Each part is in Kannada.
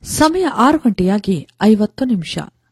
ಸಮಯ ಆರು ಗಂಟೆಯಾಗಿ ಐವತ್ತು ನಿಮಿಷ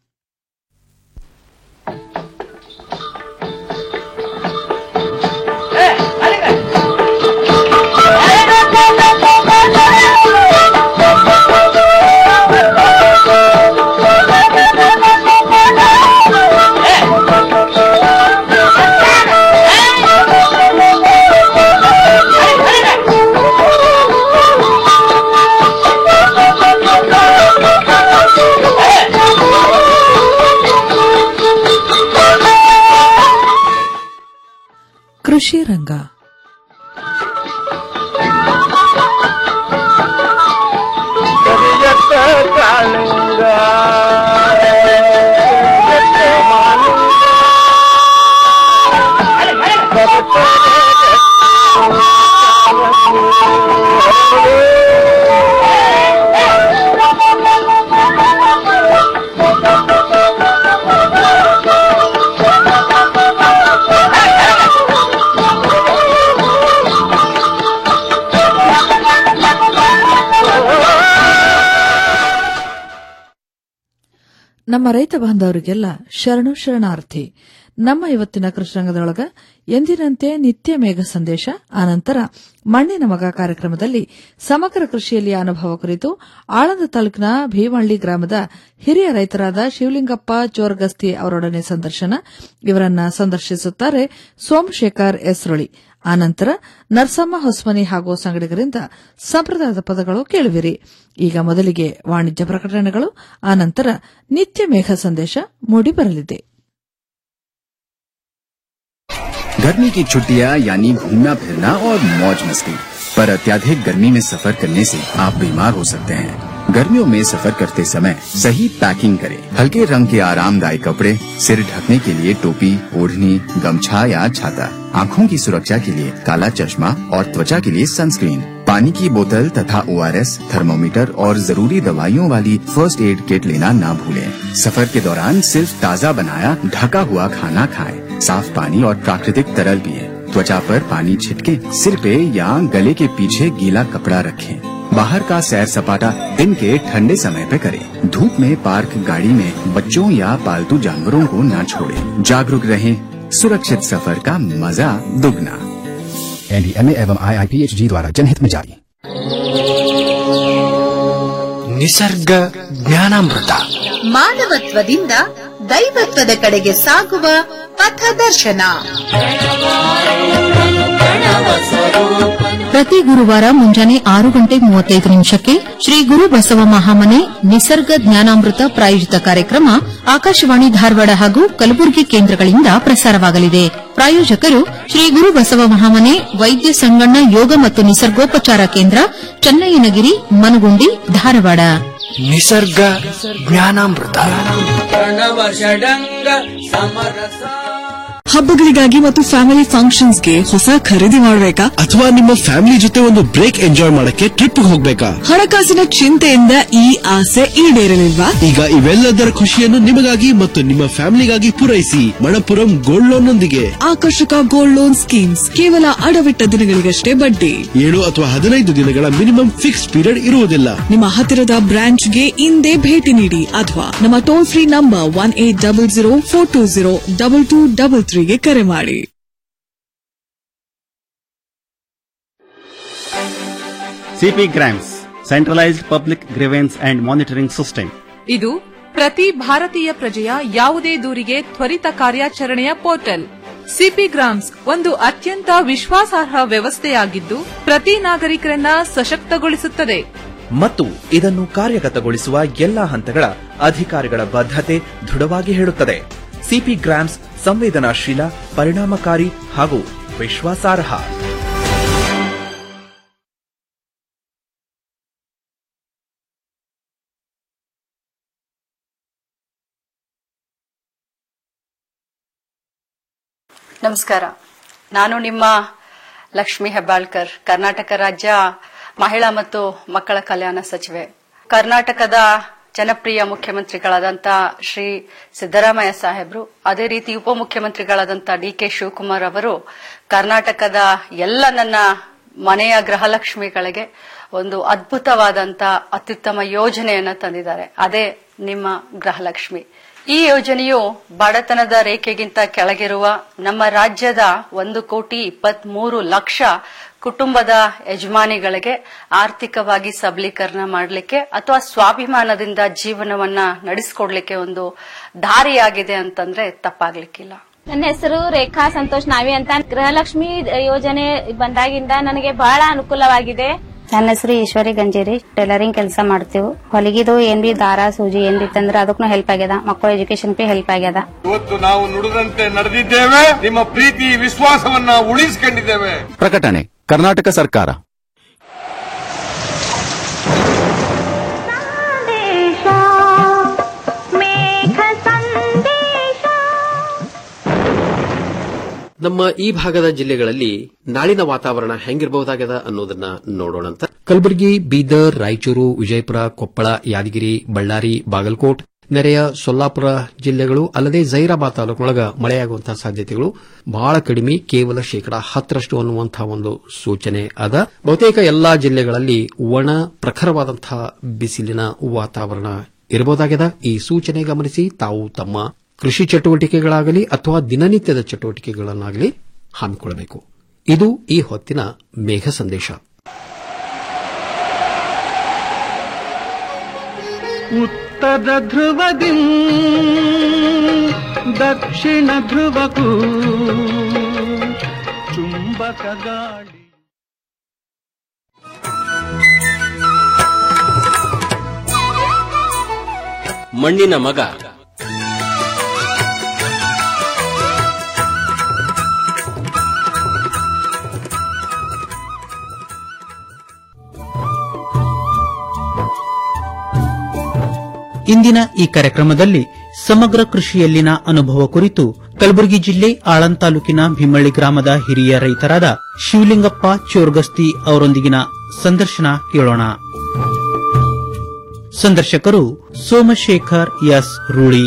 ಕೃಷಿ ರಂಗ ಕರಿಯತ್ತ ಕಾಳಿಂಗ ಕರಿಯತ್ತ ಮಾಲಿಂಗ ನಮ್ಮ ರೈತ ಬಾಂಧವರಿಗೆಲ್ಲ ಶರಣು ಶರಣಾರ್ಥಿ ನಮ್ಮ ಇವತ್ತಿನ ಕೃಷ್ಣರಂಗದೊಳಗ ಎಂದಿನಂತೆ ನಿತ್ಯ ಮೇಘ ಸಂದೇಶ ಆನಂತರ ಮಣ್ಣಿನ ಮಗ ಕಾರ್ಯಕ್ರಮದಲ್ಲಿ ಸಮಗ್ರ ಕೃಷಿಯಲ್ಲಿ ಅನುಭವ ಕುರಿತು ಆಳಂದ ತಾಲೂಕಿನ ಭೀಮಹಳ್ಳಿ ಗ್ರಾಮದ ಹಿರಿಯ ರೈತರಾದ ಶಿವಲಿಂಗಪ್ಪ ಚೋರ್ಗಸ್ತಿ ಅವರೊಡನೆ ಸಂದರ್ಶನ ಇವರನ್ನ ಸಂದರ್ಶಿಸುತ್ತಾರೆ ಸೋಮಶೇಖರ್ ಎಸ್ರೊಳಿ ಆನಂತರ ನರಸಮ್ಮ ಹೊಸ್ಮನಿ ಹಾಗೂ ಸಂಗಡಿಗರಿಂದ ಸಂಪ್ರದಾಯದ ಪದಗಳು ಕೇಳುವಿರಿ ಈಗ ಮೊದಲಿಗೆ ವಾಣಿಜ್ಯ ಪ್ರಕಟಣೆಗಳು ಆನಂತರ ನಿತ್ಯ ಮೇಘ ಸಂದೇಶ ಮೂಡಿಬರಲಿದೆ गर्मी की छुट्टियां यानी घूमना फिरना और मौज मस्ती पर अत्याधिक गर्मी में सफर करने से आप बीमार हो सकते हैं गर्मियों में सफर करते समय सही पैकिंग करें हल्के रंग के आरामदायक कपड़े सिर ढकने के लिए टोपी ओढ़नी गमछा या छाता आँखों की सुरक्षा के लिए काला चश्मा और त्वचा के लिए सनस्क्रीन पानी की बोतल तथा ओ थर्मोमीटर और जरूरी दवाइयों वाली फर्स्ट एड किट लेना ना भूलें सफर के दौरान सिर्फ ताज़ा बनाया ढका हुआ खाना खाएं साफ पानी और प्राकृतिक तरल पिए त्वचा पर पानी छिटके सिर पे या गले के पीछे गीला कपड़ा रखें बाहर का सैर सपाटा दिन के ठंडे समय पे करें धूप में पार्क गाड़ी में बच्चों या पालतू जानवरों को न छोड़ें जागरूक रहें सुरक्षित सफर का मजा दुगना एनडीएमए एवं आईआईपीएचजी द्वारा जनहित में जारी ನಿಸರ್ಗ ಜ್ಞಾನಾಮೃತ ಮಾನವತ್ವದಿಂದ ದೈವತ್ವದ ಕಡೆಗೆ ಸಾಗುವ ಪಥದರ್ಶನ ಪ್ರತಿ ಗುರುವಾರ ಮುಂಜಾನೆ ಆರು ಗಂಟೆ ಮೂವತ್ತೈದು ನಿಮಿಷಕ್ಕೆ ಶ್ರೀ ಗುರು ಬಸವ ಮಹಾಮನೆ ನಿಸರ್ಗ ಜ್ಞಾನಾಮೃತ ಪ್ರಾಯೋಜಿತ ಕಾರ್ಯಕ್ರಮ ಆಕಾಶವಾಣಿ ಧಾರವಾಡ ಹಾಗೂ ಕಲಬುರಗಿ ಕೇಂದ್ರಗಳಿಂದ ಪ್ರಸಾರವಾಗಲಿದೆ ಪ್ರಾಯೋಜಕರು ಶ್ರೀ ಗುರು ಬಸವ ಮಹಾಮನೆ ವೈದ್ಯ ಸಂಗಣ್ಣ ಯೋಗ ಮತ್ತು ನಿಸರ್ಗೋಪಚಾರ ಕೇಂದ್ರ ಚನ್ನಯ್ಯನಗಿರಿ ಮನಗುಂಡಿ ಧಾರವಾಡ ನಿಸರ್ಗ ಜ್ಞಾನಾಮೃತ ಹಬ್ಬಗಳಿಗಾಗಿ ಮತ್ತು ಫ್ಯಾಮಿಲಿ ಫಂಕ್ಷನ್ಸ್ಗೆ ಹೊಸ ಖರೀದಿ ಮಾಡಬೇಕಾ ಅಥವಾ ನಿಮ್ಮ ಫ್ಯಾಮಿಲಿ ಜೊತೆ ಒಂದು ಬ್ರೇಕ್ ಎಂಜಾಯ್ ಮಾಡಕ್ಕೆ ಟ್ರಿಪ್ ಹೋಗ್ಬೇಕಾ ಹಣಕಾಸಿನ ಚಿಂತೆಯಿಂದ ಈ ಆಸೆ ಈಡೇರಲಿಲ್ವಾ ಈಗ ಇವೆಲ್ಲದರ ಖುಷಿಯನ್ನು ನಿಮಗಾಗಿ ಮತ್ತು ನಿಮ್ಮ ಫ್ಯಾಮಿಲಿಗಾಗಿ ಪೂರೈಸಿ ಮಣಪುರಂ ಗೋಲ್ಡ್ ಲೋನ್ ನೊಂದಿಗೆ ಆಕರ್ಷಕ ಗೋಲ್ಡ್ ಲೋನ್ ಸ್ಕೀಮ್ಸ್ ಕೇವಲ ಅಡವಿಟ್ಟ ದಿನಗಳಿಗಷ್ಟೇ ಬಡ್ಡಿ ಏಳು ಅಥವಾ ಹದಿನೈದು ದಿನಗಳ ಮಿನಿಮಮ್ ಫಿಕ್ಸ್ ಪೀರಿಯಡ್ ಇರುವುದಿಲ್ಲ ನಿಮ್ಮ ಹತ್ತಿರದ ಬ್ರಾಂಚ್ಗೆ ಇಂದೇ ಭೇಟಿ ನೀಡಿ ಅಥವಾ ನಮ್ಮ toll free number one eight double zero four two zero double two double ತ್ರೀಗೆ ಕರೆ ಮಾಡಿ C P grams centralised public grievance and monitoring system ಇದು ಪ್ರತಿ ಭಾರತೀಯ ಪ್ರಜೆಯ ಯಾವುದೇ ದೂರಿಗೆ ತ್ವರಿತ ಕಾರ್ಯಾಚರಣೆಯ ಪೋರ್ಟಲ್ ಸಿಪಿ ಗ್ರಾಮ್ಸ್ ಒಂದು ಅತ್ಯಂತ ವಿಶ್ವಾಸಾರ್ಹ ವ್ಯವಸ್ಥೆಯಾಗಿದ್ದು ಪ್ರತಿ ನಾಗರಿಕರನ್ನ ಸಶಕ್ತಗೊಳಿಸುತ್ತದೆ ಮತ್ತು ಇದನ್ನು ಕಾರ್ಯಗತಗೊಳಿಸುವ ಎಲ್ಲಾ ಹಂತಗಳ ಅಧಿಕಾರಿಗಳ ಬದ್ಧತೆ ದೃಢವಾಗಿ ಹೇಳುತ್ತದೆ ಸಿಪಿ ಗ್ರಾಮ್ಸ್ ಸಂವೇದನಾಶೀಲ ಪರಿಣಾಮಕಾರಿ ಹಾಗೂ ವಿಶ್ವಾಸಾರ್ಹ ನಮಸ್ಕಾರ ನಾನು ನಿಮ್ಮ ಲಕ್ಷ್ಮಿ ಹೆಬ್ಬಾಳ್ಕರ್ ಕರ್ನಾಟಕ ರಾಜ್ಯ ಮಹಿಳಾ ಮತ್ತು ಮಕ್ಕಳ ಕಲ್ಯಾಣ ಸಚಿವೆ ಕರ್ನಾಟಕದ ಜನಪ್ರಿಯ ಮುಖ್ಯಮಂತ್ರಿಗಳಾದಂಥ ಶ್ರೀ ಸಿದ್ದರಾಮಯ್ಯ ಸಾಹೇಬ್ರು ಅದೇ ರೀತಿ ಉಪಮುಖ್ಯಮಂತ್ರಿಗಳಾದಂಥ ಡಿ ಕೆ ಶಿವಕುಮಾರ್ ಅವರು ಕರ್ನಾಟಕದ ಎಲ್ಲ ನನ್ನ ಮನೆಯ ಗೃಹಲಕ್ಷ್ಮಿಗಳಿಗೆ ಒಂದು ಅದ್ಭುತವಾದಂತ ಅತ್ಯುತ್ತಮ ಯೋಜನೆಯನ್ನ ತಂದಿದ್ದಾರೆ ಅದೇ ನಿಮ್ಮ ಗೃಹಲಕ್ಷ್ಮಿ ಈ ಯೋಜನೆಯು ಬಡತನದ ರೇಖೆಗಿಂತ ಕೆಳಗಿರುವ ನಮ್ಮ ರಾಜ್ಯದ ಒಂದು ಕೋಟಿ ಇಪ್ಪತ್ತ್ ಮೂರು ಲಕ್ಷ ಕುಟುಂಬದ ಯಜಮಾನಿಗಳಿಗೆ ಆರ್ಥಿಕವಾಗಿ ಸಬಲೀಕರಣ ಮಾಡಲಿಕ್ಕೆ ಅಥವಾ ಸ್ವಾಭಿಮಾನದಿಂದ ಜೀವನವನ್ನ ನಡೆಸಿಕೊಡ್ಲಿಕ್ಕೆ ಒಂದು ದಾರಿಯಾಗಿದೆ ಅಂತಂದ್ರೆ ತಪ್ಪಾಗ್ಲಿಕ್ಕಿಲ್ಲ ನನ್ನ ಹೆಸರು ರೇಖಾ ಸಂತೋಷ್ ನಾವಿ ಅಂತ ಗೃಹಲಕ್ಷ್ಮಿ ಯೋಜನೆ ಬಂದಾಗಿಂದ ನನಗೆ ಬಹಳ ಅನುಕೂಲವಾಗಿದೆ ನನ್ನ ಹೆಸರು ಈಶ್ವರಿ ಗಂಜೇರಿ ಟೈಲರಿಂಗ್ ಕೆಲಸ ಮಾಡ್ತೀವಿ ಹೊಲಿಗಿದು ಏನ್ ಬಿ ದಾರ ಸೂಜಿ ಏನ್ ಬಿ ತಂದ್ರೆ ಅದಕ್ಕೂ ಹೆಲ್ಪ್ ಆಗ್ಯದ ಮಕ್ಕಳ ಎಜುಕೇಶನ್ ಬಿ ಹೆಲ್ಪ್ ಆಗ್ಯದ ಇವತ್ತು ನಾವು ನುಡಿದಂತೆ ನಡೆದಿದ್ದೇವೆ ನಿಮ್ಮ ಪ್ರೀತಿ ವಿಶ್ವಾಸವನ್ನ ಉಳಿಸಿಕೊಂಡಿದ್ದೇವೆ ಪ್ರಕಟಣೆ ಕರ್ನಾಟಕ ಸರ್ಕಾರ ನಮ್ಮ ಈ ಭಾಗದ ಜಿಲ್ಲೆಗಳಲ್ಲಿ ನಾಳಿನ ವಾತಾವರಣ ಹೆಂಗಿರಬಹುದಾಗದ ಅನ್ನೋದನ್ನ ನೋಡೋಣಂತ ಕಲಬುರಗಿ ಬೀದರ್ ರಾಯಚೂರು ವಿಜಯಪುರ ಕೊಪ್ಪಳ ಯಾದಗಿರಿ ಬಳ್ಳಾರಿ ಬಾಗಲಕೋಟ್ ನೆರೆಯ ಸೊಲ್ಲಾಪುರ ಜಿಲ್ಲೆಗಳು ಅಲ್ಲದೆ ಜೈರಾಬಾದ್ ತಾಲೂಕಿನೊಳಗ ಮಳೆಯಾಗುವಂತಹ ಸಾಧ್ಯತೆಗಳು ಬಹಳ ಕಡಿಮೆ ಕೇವಲ ಶೇಕಡಾ ಹತ್ತರಷ್ಟು ಅನ್ನುವಂತಹ ಒಂದು ಸೂಚನೆ ಅದ ಬಹುತೇಕ ಎಲ್ಲಾ ಜಿಲ್ಲೆಗಳಲ್ಲಿ ಒಣ ಪ್ರಖರವಾದಂತಹ ಬಿಸಿಲಿನ ವಾತಾವರಣ ಇರಬಹುದಾಗಿದೆ ಈ ಸೂಚನೆ ಗಮನಿಸಿ ತಾವು ತಮ್ಮ ಕೃಷಿ ಚಟುವಟಿಕೆಗಳಾಗಲಿ ಅಥವಾ ದಿನನಿತ್ಯದ ಚಟುವಟಿಕೆಗಳನ್ನಾಗಲಿ ಹಮ್ಮಿಕೊಳ್ಳಬೇಕು ಇದು ಈ ಹೊತ್ತಿನ ಮೇಘ ಸಂದೇಶ ಉತ್ತರ ಧ್ರುವದಿ ದಕ್ಷಿಣ ಧ್ರುವಕ್ಕೂ ಚುಂಬಕ ಗಾಳಿ ಮಣ್ಣಿನ ಮಗ ಇಂದಿನ ಈ ಕಾರ್ಯಕ್ರಮದಲ್ಲಿ ಸಮಗ್ರ ಕೃಷಿಯಲ್ಲಿನ ಅನುಭವ ಕುರಿತು ಕಲಬುರಗಿ ಜಿಲ್ಲೆ ಆಳಂದ್ ತಾಲೂಕಿನ ಭೀಮಳ್ಳಿ ಗ್ರಾಮದ ಹಿರಿಯ ರೈತರಾದ ಶಿವಲಿಂಗಪ್ಪ ಚೋರ್ಗಸ್ತಿ ಅವರೊಂದಿಗಿನ ಸಂದರ್ಶನ ಕೇಳೋಣ ಸಂದರ್ಶಕರು ಸೋಮಶೇಖರ್ ಎಸ್ ರೂಳಿ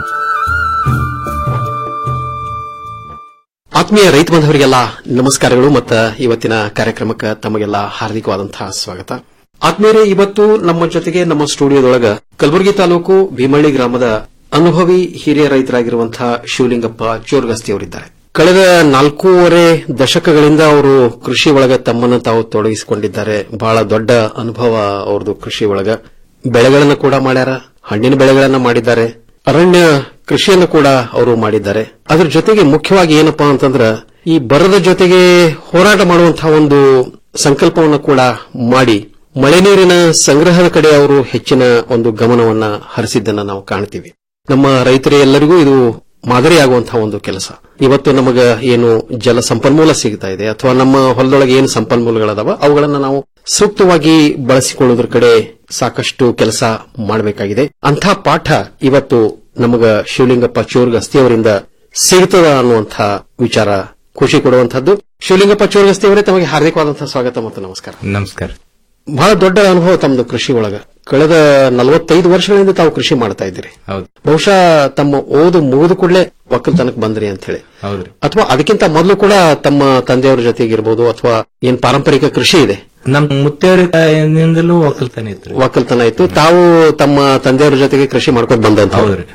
ಆತ್ಮೀಯ ರೈತ ಬಾಂಧವರಿಗೆಲ್ಲ ನಮಸ್ಕಾರಗಳು ಮತ್ತು ಇವತ್ತಿನ ಕಾರ್ಯಕ್ರಮಕ್ಕೆ ತಮಗೆಲ್ಲ ಹಾರ್ದಿಕವಾದಂತಹ ಸ್ವಾಗತ ಆತ್ಮೀಯರೇ ಇವತ್ತು ನಮ್ಮ ಜೊತೆಗೆ ನಮ್ಮ ಸ್ಟುಡಿಯೋದೊಳಗ ಕಲಬುರಗಿ ತಾಲೂಕು ಭೀಮಳ್ಳಿ ಗ್ರಾಮದ ಅನುಭವಿ ಹಿರಿಯ ರೈತರಾಗಿರುವಂತಹ ಶಿವಲಿಂಗಪ್ಪ ಚೋರ್ಗಸ್ತಿ ಅವರಿದ್ದಾರೆ ಕಳೆದ ನಾಲ್ಕೂವರೆ ದಶಕಗಳಿಂದ ಅವರು ಕೃಷಿ ಒಳಗ ತಮ್ಮನ್ನು ತಾವು ತೊಡಗಿಸಿಕೊಂಡಿದ್ದಾರೆ ಬಹಳ ದೊಡ್ಡ ಅನುಭವ ಅವ್ರದ್ದು ಕೃಷಿ ಒಳಗ ಬೆಳೆಗಳನ್ನು ಕೂಡ ಮಾಡ್ಯಾರ ಹಣ್ಣಿನ ಬೆಳೆಗಳನ್ನ ಮಾಡಿದ್ದಾರೆ ಅರಣ್ಯ ಕೃಷಿಯನ್ನು ಕೂಡ ಅವರು ಮಾಡಿದ್ದಾರೆ ಅದ್ರ ಜೊತೆಗೆ ಮುಖ್ಯವಾಗಿ ಏನಪ್ಪಾ ಅಂತಂದ್ರ ಈ ಬರದ ಜೊತೆಗೆ ಹೋರಾಟ ಮಾಡುವಂತಹ ಒಂದು ಸಂಕಲ್ಪವನ್ನು ಕೂಡ ಮಾಡಿ ಮಳೆ ನೀರಿನ ಸಂಗ್ರಹದ ಕಡೆ ಅವರು ಹೆಚ್ಚಿನ ಒಂದು ಗಮನವನ್ನ ಹರಿಸಿದ್ದನ್ನ ನಾವು ಕಾಣ್ತೀವಿ ನಮ್ಮ ರೈತರೆಲ್ಲರಿಗೂ ಇದು ಮಾದರಿಯಾಗುವಂತಹ ಒಂದು ಕೆಲಸ ಇವತ್ತು ನಮಗ ಏನು ಜಲ ಸಂಪನ್ಮೂಲ ಸಿಗ್ತಾ ಇದೆ ಅಥವಾ ನಮ್ಮ ಹೊಲದೊಳಗೆ ಏನು ಸಂಪನ್ಮೂಲಗಳದಾವ ಅವುಗಳನ್ನ ನಾವು ಸೂಕ್ತವಾಗಿ ಬಳಸಿಕೊಳ್ಳೋದ್ರ ಕಡೆ ಸಾಕಷ್ಟು ಕೆಲಸ ಮಾಡಬೇಕಾಗಿದೆ ಅಂಥ ಪಾಠ ಇವತ್ತು ನಮಗ ಶಿವಲಿಂಗಪ್ಪ ಚೋರ್ಗಸ್ತಿ ಅವರಿಂದ ಸಿಗ್ತದ ಅನ್ನುವಂಥ ವಿಚಾರ ಖುಷಿ ಕೊಡುವಂತಹದ್ದು ಶಿವಲಿಂಗಪ್ಪ ಚೋರ್ಗಸ್ತಿ ಅವರೇ ತಮಗೆ ಹಾರ್ದಿಕವಾದಂತಹ ಸ್ವಾಗತ ಮತ್ತು ನಮಸ್ಕಾರ ನಮಸ್ಕಾರ ಬಹಳ ದೊಡ್ಡ ಅನುಭವ ತಮ್ಮದು ಕೃಷಿ ಒಳಗ ಕಳೆದ ನಲವತ್ತೈದು ವರ್ಷಗಳಿಂದ ತಾವು ಕೃಷಿ ಮಾಡ್ತಾ ಇದ್ದೀರಿ ಹೌದು ಬಹುಶಃ ತಮ್ಮ ಓದು ಮುಗಿದು ಕೂಡಲೇ ಒಕ್ಕಲ್ತನಕ್ಕೆ ಬಂದ್ರಿ ಅಂತ ಹೇಳಿ ಹೌದ್ರಿ ಅಥವಾ ಅದಕ್ಕಿಂತ ಮೊದಲು ಕೂಡ ತಮ್ಮ ತಂದೆಯವರ ಜೊತೆಗಿರ್ಬೋದು ಅಥವಾ ಏನ್ ಪಾರಂಪರಿಕ ಕೃಷಿ ಇದೆ ನಮ್ ಮುತ್ತೆಯವರಿಂದಲೂ ಒಕ್ಕಲ್ತನ ಇತ್ತು ಒಕ್ಕಲ್ತನ ಇತ್ತು ತಾವು ತಮ್ಮ ತಂದೆಯವರ ಜೊತೆಗೆ ಕೃಷಿ ಮಾಡ್ಕೊಂಡು ಬಂದಂತ ಹೌದ್ರಿ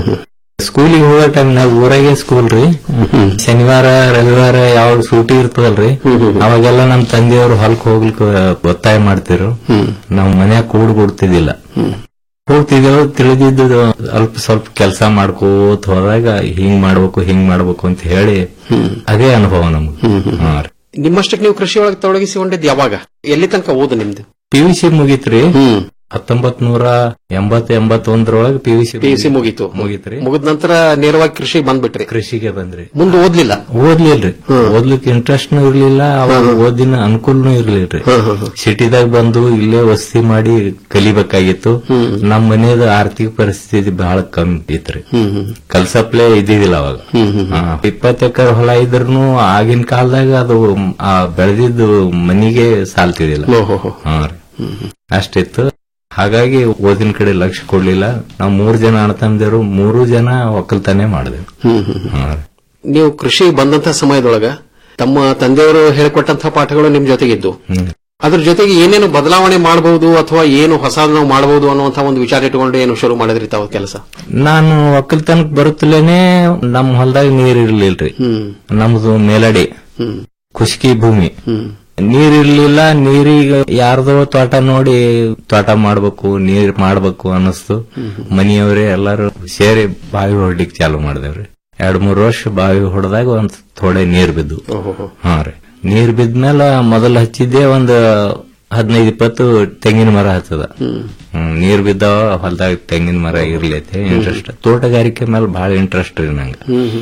ಸ್ಕೂಲಿಗೆ ಹೋಗೋ ಟೈಮ್ನಾಗ ಊರಾಗೆ ಸ್ಕೂಲ್ ರೀ ಶನಿವಾರ ರವಿವಾರ ಯಾವಾಗ ಸೂಟಿ ಇರ್ತದಲ್ರಿ ಅವಾಗೆಲ್ಲ ನಮ್ ತಂದೆಯವರು ಹೊಲಕ್ ಹೋಗ್ಲಿಕ್ಕೆ ಒತ್ತಾಯ ಮಾಡ್ತಿರು ನಾವ್ ಮನ್ಯಾಗ ಕೂಡ್ ಕೊಡ್ತಿದ್ದಿಲ್ಲ ಹೋಗ್ತಿದ್ದೇವು ತಿಳಿದಿದ್ದು ಸ್ವಲ್ಪ ಸ್ವಲ್ಪ ಕೆಲಸ ಮಾಡ್ಕೋತ ಹೋದಾಗ ಹಿಂಗ್ ಮಾಡ್ಬೇಕು ಹಿಂಗ್ ಮಾಡ್ಬೇಕು ಅಂತ ಹೇಳಿ ಅದೇ ಅನುಭವ ನಮ್ಗೆ ಹಾ ರೀ ನಿಮ್ಮಷ್ಟಕ್ಕೆ ನೀವು ಕೃಷಿ ಒಳಗೆ ತೊಡಗಿಸಿಕೊಂಡಿದ್ದು ಯಾವಾಗ ಎಲ್ಲಿ ತನಕ ಓದು ನಿಮ್ದು ಪಿ ಯು ಸಿ ಮುಗೀತ್ರಿ ಹತ್ತೊಂಬತ್ ನೂರ ಎಂಬತ್ ಎಂಬತ್ತೊಂದ್ರೊಳಗೆ P U C P U C ಮುಗೀತು ಮುಗೀತ್ರಿ ಮುಗಿದ ನಂತರ ನೇರವಾಗಿ ಕೃಷಿ ಬಂದ್ಬಿಟ್ರಿ ಕೃಷಿಗೆ ಬಂದ್ರಿ ಮುಂದೆ ಓದ್ಲಿಲ್ಲ ಓದ್ಲಿಲ್ರಿ ಓದ್ಲಿಕ್ಕೆ ಇಂಟ್ರೆಸ್ಟ್ನು ಇರ್ಲಿಲ್ಲ ಅವಾಗ ಓದಿನ ಅನುಕೂಲನೂ ಇರ್ಲಿಲ್ರಿ ಸಿಟಿದಾಗ ಬಂದು ಇಲ್ಲೇ ವಸತಿ ಮಾಡಿ ಕಲಿಬೇಕಾಗಿತ್ತು ನಮ್ ಮನೆಯದ ಆರ್ಥಿಕ ಪರಿಸ್ಥಿತಿ ಬಹಳ ಕಮ್ಮಿ ಇತ್ರಿ ಕಲ್ಸಪ್ಲೆ ಇದ್ದಿದ್ದಿಲ್ಲ ಅವಾಗ ಇಪ್ಪತ್ತು ಎಕರೆ ಹೊಲ ಇದ್ರೂ ಆಗಿನ ಕಾಲದಾಗ ಅದು ಆ ಬೆಳೆದಿದ್ದು ಮನಿಗೆ ಸಾಲ್ತಿದಿಲ್ಲ ಹಾ ರೀ ಅಷ್ಟಿತ್ತು ಹಾಗಾಗಿ ಓದಿನ ಕಡೆ ಲಕ್ಷ್ಯ ಕೊಡ್ಲಿಲ್ಲ ನಾವು ಮೂರ್ ಜನ ಅಣ್ಣ ತಮ್ಮದಿರು ಮೂರು ಜನ ಒಕ್ಕಲ್ತಾನೆ ಮಾಡಿದೆವು ಹಾ ರೀ. ನೀವು ಕೃಷಿ ಬಂದಂತ ಸಮಯದೊಳಗ ತಮ್ಮ ತಂದೆಯವರು ಹೇಳಿಕೊಟ್ಟಂತಹ ಪಾಠಗಳು ನಿಮ್ ಜೊತೆಗಿದ್ದು ಅದ್ರ ಜೊತೆಗೆ ಏನೇನು ಬದಲಾವಣೆ ಮಾಡಬಹುದು ಅಥವಾ ಏನು ಹೊಸ ನಾವು ಮಾಡಬಹುದು ಅನ್ನುವಂತಹ ಒಂದು ವಿಚಾರ ಇಟ್ಕೊಂಡು ಏನು ಶುರು ಮಾಡಿದ್ರಿ ತಾವು ಕೆಲಸ ನಾನು ಒಕ್ಕಲ್ತನಕ್ ಬರುತ್ತಲೇನೆ ನಮ್ ಹೊಲದಾಗ ನೀರ್ ಇರ್ಲಿಲ್ರಿ ನಮ್ದು ಮೇಲಡಿ ಖುಷ್ಕಿ ಭೂಮಿ ನೀರ್ ಇರ್ಲಿಲ್ಲ ನೀರಿಗೆ ಯಾರ್ದೋ ತೋಟ ನೋಡಿ ತೋಟ ಮಾಡ್ಬೇಕು ನೀರ್ ಮಾಡ್ಬೇಕು ಅನ್ನಿಸ್ತು ಮನೆಯವರೇ ಎಲ್ಲಾರು ಸೇರಿ ಬಾವಿ ಹೊಡ್ಲಿಕ್ ಚಾಲು ಮಾಡಿದೇವ್ರಿ ಎರಡ್ ಮೂರ್ ವರ್ಷ ಬಾವಿ ಹೊಡೆದಾಗ ಒಂದ್ ಥೋಡೆ ನೀರ್ ಬಿದ್ದು ಹಾ ರೀ ನೀರ್ ಬಿದ್ಮೇಲೆ ಮೊದಲು ಹಚ್ಚಿದ್ದೆ ಒಂದ್ ಹದಿನೈದು ಇಪ್ಪತ್ತು ತೆಂಗಿನ ಮರ ಹಚ್ಚದ ಹ್ಮ್, ನೀರ್ ಬಿದ್ದಾವ ಹೊಲದಾಗ ತೆಂಗಿನ ಮರ ಇರ್ಲೈತೆ ಇಂಟ್ರೆಸ್ಟ್ ತೋಟಗಾರಿಕೆ ಮೇಲೆ ಬಹಳ ಇಂಟ್ರೆಸ್ಟ್ ರೀ ನಂಗೆ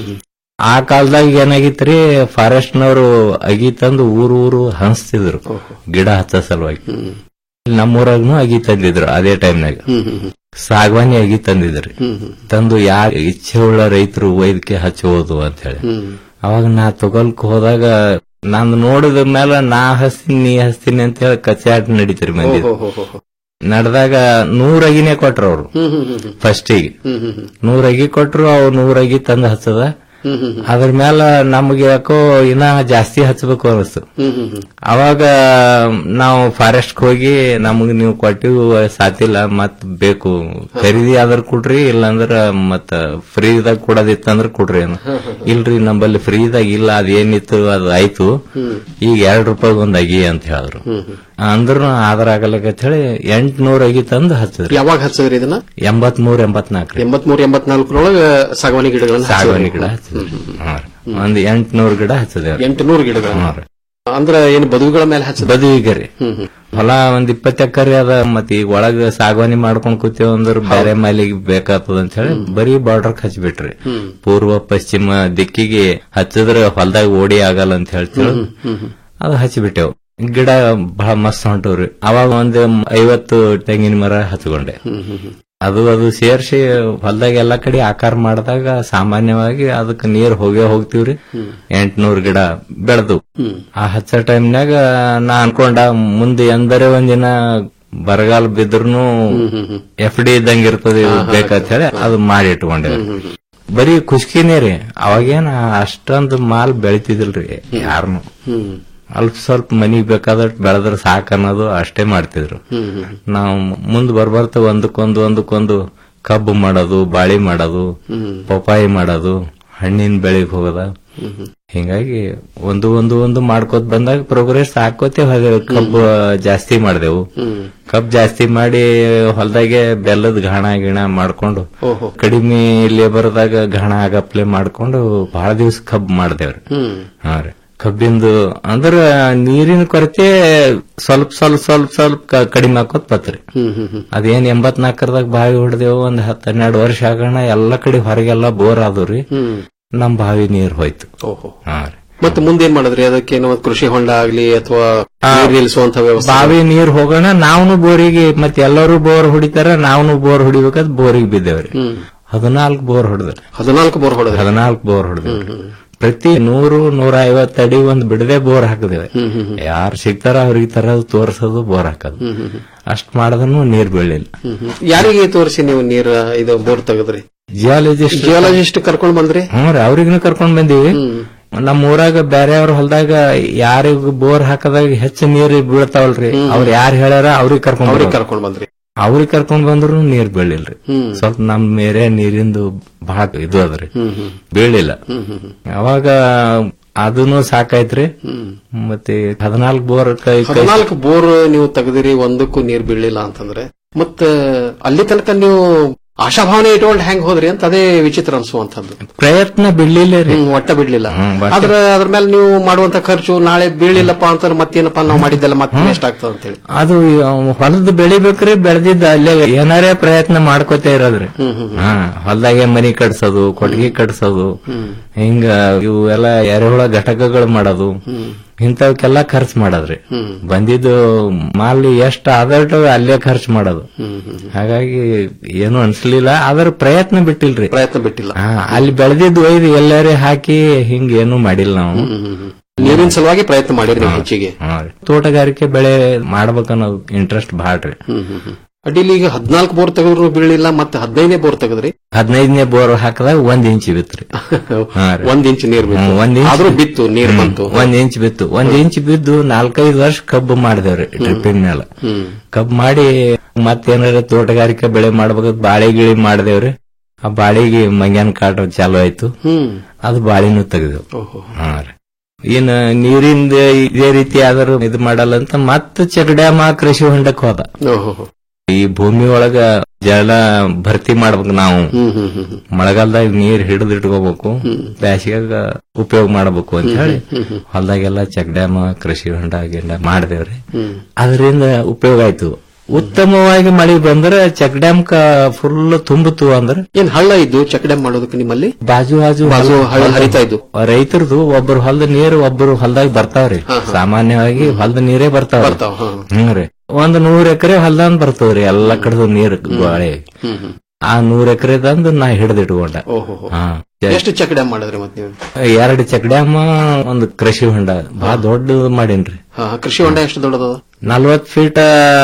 ಆ ಕಾಲದಾಗ ಏನಾಗಿತ್ರಿ ಫಾರೆಸ್ಟ್ ನವರು ಅಗಿ ತಂದು ಊರು ಊರು ಹಂಚ್ತಿದ್ರು ಗಿಡ ಹಚ್ಚ ಸಲುವಾಗಿ ನಮ್ಮೂರಾಗ್ನು ಅಗಿ ತಂದಿದ್ರು ಅದೇ ಟೈಮ್ನಾಗ ಸಾಗವಾನಿ ಅಗಿ ತಂದಿದ್ರಿ ತಂದು ಯಾ ಇಚ್ಛೆ ಉಳ್ಳ ರೈತರು ವೈದ್ಯಕ್ಕೆ ಹಚ್ಚಬಹುದು ಅಂತ ಹೇಳಿ ಅವಾಗ ನಾ ತಗೊಲ್ಕ್ ಹೋದಾಗ ನಾನು ನೋಡಿದ ಮೇಲೆ ನಾ ಹಸ್ತೀನಿ ನೀ ಹಸ್ತೀನಿ ಅಂತ ಹೇಳಿ ಕಚ್ಚಾಟ ನಡೀತಿರಿ ಮಂದಿ ನಡೆದಾಗ ನೂರ ಅಗಿನೇ ಕೊಟ್ರು ಅವ್ರು ಫಸ್ಟಿಗೆ ನೂರ ಅಗಿ ಕೊಟ್ರು ಅವ್ ನೂರ ಅಗಿ ತಂದು ಹಚ್ಚದ ಅದ್ರ ಮೇಲೆ ನಮ್ಗೆ ಯಾಕೋ ಇನ್ನ ಜಾಸ್ತಿ ಹಚ್ಚಬೇಕು ಅನಿಸ್ತು ಅವಾಗ ನಾವು ಫಾರೆಸ್ಟ್ ಹೋಗಿ ನಮಗ್ ನೀವು ಕೊಟ್ಟಿವು ಸಾತಿಲ್ಲ ಮತ್ ಬೇಕು ಖರೀದಿ ಆದ್ರ ಕೊಡ್ರಿ ಇಲ್ಲಾಂದ್ರ ಮತ್ತ ಫ್ರೀದಾಗ ಕೊಡೋದಿತ್ತಂದ್ರ ಕೊಡ್ರಿ ಅನ್ನ ಇಲ್ರಿ ನಂಬಲ್ಲಿ ಫ್ರೀದಾಗ ಇಲ್ಲ ಅದೇನಿತ್ತು ಅದು ಆಯ್ತು ಈಗ ಎರಡ್ ರೂಪಾಯಿ ಒಂದ್ ಅಗಿ ಅಂತ ಹೇಳಿದ್ರು ಅಂದ್ರೂ ಆದ್ರ ಆಗಲಕ್ಕ ಹೇಳಿ ಎಂಟ್ನೂರ್ ಅಗಿ ತಂದು ಹಚ್ಚಿದ್ರಿ ಯಾವಾಗ ಹಚ್ಚಿದ್ರಿ ಇದನ್ನ ಎಂಬತ್ ಮೂರ್ ಎಂಬತ್ನಾಲ್ಕು ಎಂಬತ್ಮೂರು ಎಂಬತ್ನಾಲ್ಕರೊಳಗ ಸಾಗವಾನಿ ಗಿಡಗಳನ್ನ ಸಾಗವಾನಿ ಗಿಡ ಹಚ್ಚಿದ್ರಿ ಹಾ ರೀ. ಒಂದ್ ಎಂಟ್ನೂರ್ ಗಿಡ ಹಚ್ಚದೇವ್ರಿ ಎಂಟುನೂರು ಗಿಡಗಳನ್ನ ಹಾ ರೀ. ಅಂದ್ರ ಏನು ಬದುವುಗಳ ಮೇಲೆ ಹಚ್ಚದ ಬದುವಿಗೆ ರೀ ಹೊಲ ಒಂದ್ ಇಪ್ಪತ್ತು ಎಕರೆ ಅದ ಮತ್ ಈಗ ಒಳಗ ಸಾಗವಾನಿ ಮಾಡ್ಕೊಂಡ್ ಕೂತೇವ ಅಂದ್ರ ಬೇರೆ ಮಾಲಿಗೆ ಬೇಕಾಗ್ತದ ಅಂತ ಹೇಳಿ ಬರೀ ಬಾರ್ಡರ್ ಹಚ್ಬಿಟ್ರಿ ಪೂರ್ವ ಪಶ್ಚಿಮ ದಿಕ್ಕಿಗೆ ಹಚ್ಚಿದ್ರೆ ಹೊಲದಾಗ ಓಡಿ ಆಗಲ್ಲ ಅಂತ ಹೇಳ್ತೀವಿ ಅದು ಹಚ್ಚಿಬಿಟ್ಟೆವು ಗಿಡ ಬಹಳ ಮಸ್ತ್ ಹೊಂಟವ್ರಿ ಅವಾಗ ಒಂದ್ ಐವತ್ತು ತೆಂಗಿನ ಮರ ಹಚ್ಕೊಂಡೆ ಅದು ಅದು ಸೇರ್ಸಿ ಹೊಲದಾಗ ಎಲ್ಲಾ ಕಡೆ ಆಕಾರ ಮಾಡಿದಾಗ ಸಾಮಾನ್ಯವಾಗಿ ಅದಕ್ಕೆ ನೀರ್ ಹೋಗೇ ಹೋಗ್ತಿವ್ರಿ ಎಂಟ್ನೂರ್ ಗಿಡ ಬೆಳೆದು ಆ ಹಚ್ಚ ಟೈಮ್ನಾಗ ನಾ ಅನ್ಕೊಂಡ ಮುಂದೆ ಎಂದರೆ ಒಂದಿನ ಬರಗಾಲ ಬಿದ್ರೂ ಎಫ್ ಡಿ ಇದ್ದಂಗ ಇರ್ತದೆ ಬೇಕಂತ ಹೇಳಿ ಅದು ಮಾಡಿ ಇಟ್ಕೊಂಡೆ ಬರೀ ಖುಷ್ಕಿನೇ ರೀ ಅವಾಗೇನ ಅಷ್ಟೊಂದು ಮಾಲ್ ಬೆಳಿತಿದಿಲ್ರಿ ಯಾರನು ಅಲ್ಪ ಸ್ವಲ್ಪ ಮನಿಗ್ ಬೇಕಾದಷ್ಟು ಬೆಳೆದ್ರೆ ಸಾಕ್ ಅನ್ನೋದು ಅಷ್ಟೇ ಮಾಡ್ತಿದ್ರು ನಾವು ಮುಂದ್ ಬರ್ಬರ್ತ ಒಂದಕ್ಕೊಂದು ಒಂದಕ್ಕೊಂದು ಕಬ್ಬು ಮಾಡೋದು ಬಾಳಿ ಮಾಡೋದು ಪಪಾಯಿ ಮಾಡೋದು ಹಣ್ಣಿನ ಬೆಳೆಗ್ ಹೋಗೋದ ಹಿಂಗಾಗಿ ಒಂದು ಒಂದು ಒಂದು ಮಾಡ್ಕೋತ ಬಂದಾಗ ಪ್ರೋಗ್ರೆಸ್ ಹಾಕೋತೆ ಕಬ್ಬು ಜಾಸ್ತಿ ಮಾಡ್ದೆವು ಕಬ್ಬು ಜಾಸ್ತಿ ಮಾಡಿ ಹೊಲದಾಗೆ ಬೆಲ್ಲದ ಘಾಣ ಗಿಣ ಮಾಡ್ಕೊಂಡು ಕಡಿಮೆ ಲೇಬರ್ದಾಗ ಘಾಣ ಆಗಪ್ಲೆ ಮಾಡ್ಕೊಂಡು ಬಹಳ ದಿವಸ ಕಬ್ಬು ಮಾಡ್ದೇವ್ರಿ ಹಾ ರೀ ಕಬ್ಬಿಂದು ಅಂದ್ರ ನೀರಿನ ಕೊರತೆ ಸ್ವಲ್ಪ ಸ್ವಲ್ಪ ಸ್ವಲ್ಪ ಸ್ವಲ್ಪ ಕ- ಕಡಿಮೆ ಹಾಕೋತ್ ಬತ್ರಿ ಅದೇನ್ ಎಂಬತ್ನಾಲ್ಕರದಾಗ ಬಾವಿ ಹೊಡೆದೇವು ಒಂದ್ ಹತ್ತ್ ಹನ್ನೆರಡು ವರ್ಷ ಆಗೋಣ ಎಲ್ಲಾ ಕಡೆ ಹೊರಗೆಲ್ಲ ಬೋರ್ ಆದವ್ರಿ ನಮ್ ಬಾವಿ ನೀರ್ ಹೋಯ್ತು ಹಾ ರೀ ಮತ್ತೆ ಮುಂದೆ ಏನ್ ಮಾಡಿದ್ರಿ ಅದಕ್ಕೇನೋ ಒಂದ್ ಕೃಷಿ ಹೊಂಡ ಆಗ್ಲಿ ಅಥವಾ ನೀರ್ ನಿಲ್ಲಿಸುವಂತ ವ್ಯವಸ್ಥೆ ಬಾವಿ ನೀರ್ ಹೋಗೋಣ ನಾವ್ನು ಬೋರಿಗೆ ಮತ್ತೆ ಎಲ್ಲರೂ ಬೋರ್ ಹೊಡಿತಾರ ನಾವ್ನು ಬೋರ್ ಹೊಡಿಬೇಕಾದ್ ಬೋರಿಗೆ ಬಿದ್ದೇವ್ರಿ ಹದಿನಾಲ್ಕು ಬೋರ್ ಹೊಡೆದ್ರಿ ಹದಿನಾಲ್ಕು ಬೋರ್ ಹೊಡೆದ್ರಿ ಹದಿನಾಲ್ಕು ಬೋರ್ ಹೊಡೆದ್ರಿ ಪ್ರತಿ ನೂರು ನೂರ ಐವತ್ತು ಅಡಿ ಒಂದ್ ಬಿಡದೆ ಬೋರ್ ಹಾಕಿದೇವೆ ಯಾರು ಸಿಗ್ತಾರ ಅವ್ರಿಗೆ ತರೋದು ತೋರ್ಸೋದು ಬೋರ್ ಹಾಕೋದು ಅಷ್ಟ್ ಮಾಡದನು ನೀರ್ ಬೀಳಿಲ್ಲ ಯಾರಿಗೆ ತೋರಿಸಿ ನೀವು ನೀರ್ ಇದು ಬೋರ್ ತೆಗೆದ್ರಿ ಜಿಯಾಲಜಿಸ್ಟ್ ಜಿಯಾಲಜಿಸ್ಟ್ ಕರ್ಕೊಂಡ್ ಬಂದ್ರಿ ಹ್ಞೂ ರೀ ಅವ್ರಿಗೂ ಕರ್ಕೊಂಡ್ ಬಂದೀವಿ ನಮ್ಮ ಊರಾಗ ಬೇರೆಯವ್ರ ಹೊಲದಾಗ ಯಾರಿಗ ಬೋರ್ ಹಾಕದಾಗ ಹೆಚ್ಚು ನೀರು ಬೀಳ್ತಾವಲ್ರಿ ಅವ್ರ ಯಾರು ಹೇಳ್ಯಾರ ಅವ್ರಿಗೆ ಕರ್ಕೊಂಡ್ ಅವ್ರಿಗೆ ಬರ್ಬೇಕು. ಕರ್ಕೊಂಡ್ ಬಂದ್ರಿ ಅವ್ರಿಗೆ ಕರ್ಕೊಂಡ್ ಬಂದ್ರು ನೀರ್ ಬೀಳಿಲ್ರಿ ಸ್ವಲ್ಪ ನಮ್ ಮೇರೆ ನೀರಿಂದು ಬಹಳ ಇದು ಅದ್ರಿ ಬೀಳಿಲ್ಲ ಅವಾಗ ಅದನ್ನು ಸಾಕಾಯ್ತ್ರಿ ಮತ್ತೆ ಹದಿನಾಲ್ಕು ಬೋರ್ ಕೈ ಕೈ ಹದಿನಾಲ್ಕು ಬೋರ್ ನೀವು ತೆಗೆದಿರಿ ಒಂದಕ್ಕೂ ನೀರ್ ಬೀಳಿಲ್ಲ ಅಂತಂದ್ರೆ ಮತ್ತ ಅಲ್ಲಿ ತನಕ ನೀವು ಆಶಾಭಾವನೆ ಇಟ್ಕೊಂಡು ಹೆಂಗ್ ಹೋದ್ರಿ ಅಂತ ಅದೇ ವಿಚಿತ್ರ ಅನ್ಸುವಂತದ್ದು ಪ್ರಯತ್ನ ಬಿಡ್ಲಿಲ್ಲ ರೀ ಹ್ಮ್, ಒಟ್ಟ ಬಿಡ್ಲಿಲ್ಲ ಒಟ್ಟ- ಆದ್ರ ಅದ್ರ ಮೇಲೆ ನೀವು ಮಾಡುವಂತ ಖರ್ಚು ನಾಳೆ ಬೀಳಿಲ್ಲಪ್ಪ ಅಂತ ಮತ್ತೇನಪ್ಪ ನಾವು ಮಾಡಿದ್ದೆಲ್ಲ ಮತ್ತೆ ವೇಸ್ಟ್ ಆಗ್ತದ ಅಂತೇಳಿ ಅದು ಹೊಲದ ಬೆಳಿಬೇಕ್ರಿ ಬೆಳೆದಿದ್ದ ಅಲ್ಲೇ ಏನಾರೇ ಪ್ರಯತ್ನ ಮಾಡ್ಕೋತಾ ಇರೋದ್ರಿ ಹಾ ಹೊಲದಾಗೆ ಮನಿ ಕಟ್ಸೋದು ಕೊಟ್ಟಿಗೆ ಕಟ್ಸೋದು ಹಿಂಗ ಇವು ಎಲ್ಲ ಎರೆಹುಳ ಘಟಕಗಳು ಮಾಡೋದು ಇಂಥವಕ್ಕೆಲ್ಲ ಖರ್ಚು ಮಾಡೋದ್ರಿ ಬಂದಿದ್ದು ಮಾಲ್ ಎಷ್ಟ್ ಆದಷ್ಟು ಅಲ್ಲೇ ಖರ್ಚು ಮಾಡೋದು ಹಾಗಾಗಿ ಏನು ಅನ್ಸ್ಲಿಲ್ಲ ಆದ್ರ ಪ್ರಯತ್ನ ಬಿಟ್ಟಿಲ್ರಿ ಪ್ರಯತ್ನ ಬಿಟ್ಟಿಲ್ಲ ಹಾ ಅಲ್ಲಿ ಬೆಳೆದಿದ್ದು ಒಯ್ದು ಎಲ್ಲಾರೇ ಹಾಕಿ ಹಿಂಗ ಏನು ಮಾಡಿಲ್ಲ ನಾವು ನೀರಿನ ಸಲುವಾಗಿ ಪ್ರಯತ್ನ ಮಾಡಿರಿ ನೀವು ಹೆಚ್ಚಿಗೆ ಹಾ ರೀ. ತೋಟಗಾರಿಕೆ ಬೆಳೆ ಮಾಡ್ಬೇಕನ್ನೋ ಇಂಟ್ರೆಸ್ಟ್ ಬಾಳ್ರಿ ಅಡ್ಡಿಲಿ ಈಗ ಹದಿನಾಲ್ಕು ಬೋರ್ ತೆಗೆದ್ರು ಬೀಳಿಲ್ಲ ಮತ್ತೆ ಹದಿನೈದನೇ ಬೋರ್ ತೆಗೆದ್ರಿ ಹದಿನೈದನೇ ಬೋರ್ ಹಾಕಿದಾಗ ಒಂದ್ ಇಂಚ್ ಬಿತ್ರಿ ಹಾ ರೀ. ಒಂದ್ ಇಂಚ್ ನೀರ್ ಬಿತ್ತು. ಹ್ಮ್, ಒಂದ್ ಇಂಚ್ ಆದ್ರೂ ಬಿತ್ತು, ನೀರ್ ಹ್ಮ್, ಬಂತು. ಒಂದ್ ಇಂಚ್ ಬಿತ್ತು ಒಂದ್ ಇಂಚ್ ಬಿದ್ದು ನಾಲ್ಕೈದು ವರ್ಷ ಕಬ್ಬು ಮಾಡಿದೇವ್ರಿ ಡ್ರಿಪ್ಪಿನ ಮೇಲೆ ಹ್ಮ್ ಕಬ್ಬು ಮಾಡಿ ಮತ್ತೇನಾರ ತೋಟಗಾರಿಕೆ ಬೆಳೆ ಮಾಡ್ಬೇಕು ಬಾಳೆ ಗಿಳಿ ಮಾಡಿದೇವ್ರಿ ಆ ಬಾಳಿಗೆ ಮಂಗ್ಯಾನ್ ಕಾಟ ಚಾಲು ಆಯ್ತು ಹ್ಮ್ ಅದು ಬಾಳಿನೂ ತೆಗೆದೆವು ಓಹೋ ಹಾ ರೀ ಇನ್ನು ನೀರಿಂದ ಇದೇ ರೀತಿ ಆದರೂ ಇದು ಮಾಡಲ್ಲ ಅಂತ ಮತ್ತೆ ಚೆಕ್ ಡ್ಯಾಮ್ ಕೃಷಿ ಹೊಂಡಕ್ ಹೋದ ಓಹೋ ಈ ಭೂಮಿ ಒಳಗ ಜಲ ಭರ್ತಿ ಮಾಡ್ಬೇಕು ನಾವು ಹ್ಮ್ ಹ್ಮ್ ಹ್ಮ್ ಹ್ಮ್. ಮಳೆಗಾಲದಾಗ ನೀರ್ ಹಿಡಿದು ಇಟ್ಕೋಬೇಕು ಬ್ಯಾಸಿಗ್ಯಾಗ ಉಪಯೋಗ ಮಾಡಬೇಕು ಅಂತ ಹೇಳಿ ಹ್ಮ್ ಹ್ಮ್ ಹೊಲದಾಗೆಲ್ಲ ಚೆಕ್ ಡ್ಯಾಮ್ ಕೃಷಿ ಹೊಂಡ ಗಿಂಡ ಮಾಡಿದೇವ್ರಿ ಹ್ಮ್ ಅದರಿಂದ ಉಪಯೋಗ ಆಯ್ತು ಉತ್ತಮವಾಗಿ ಮಳೆ ಬಂದ್ರೆ ಚೆಕ್ ಡ್ಯಾಮ್ ಫುಲ್ ತುಂಬಿತು ಅಂದ್ರೆ ಏನ್ ಹಳ್ಳ ಇದ್ದು ಚೆಕ್ ಡ್ಯಾಮ್ ಮಾಡೋದಕ್ಕೆ ನಿಮ್ಮಲ್ಲಿ ಬಾಜು ಬಾಜು ಬಾಜು ಹಳ್ಳ ಹರಿತಾ ಇದ್ದು ರೈತರದು ಒಬ್ಬರು ಹೊಲದ ನೀರು ಒಬ್ಬರು ಹೊಲದಾಗ ಬರ್ತಾವ್ರಿ ಸಾಮಾನ್ಯವಾಗಿ ಹೊಲದ ನೀರೇ ಬರ್ತಾವ ಬರ್ತಾವ ಹಾ ಹ್ಮ್ ರೀ ಒಂದ್ ನೂರ್ ಎಕರೆ ಹೊಲ್ದಾನ್ ಬರ್ತವ್ರಿ ಎಲ್ಲಾ ಕಡೆದು ನೀರ್ ಗಾಳಿ ಹ್ಮ್ ಹ್ಮ್ ಆ ನೂರ್ ಎಕರೆದಂದು ನಾ ಹಿಡಿದು ಇಟ್ಕೊಂಡ ಓಹೋ ಹಾ ಎಷ್ಟು ಚೆಕ್ ಡ್ಯಾಮ್ ಮಾಡಿದ್ರಿ ಮತ್ತೆ ನೀವು ಎರಡು ಚೆಕ್ ಡ್ಯಾಮ್ ಒಂದು ಕೃಷಿ ಹೊಂಡ ಬಹಳ ದೊಡ್ಡದು ಮಾಡೇನ್ರಿ ಹಾ ಕೃಷಿ ಹೊಂಡ ಎಷ್ಟು ದೊಡ್ಡದ ನಲ್ವತ್ ಫೀಟ್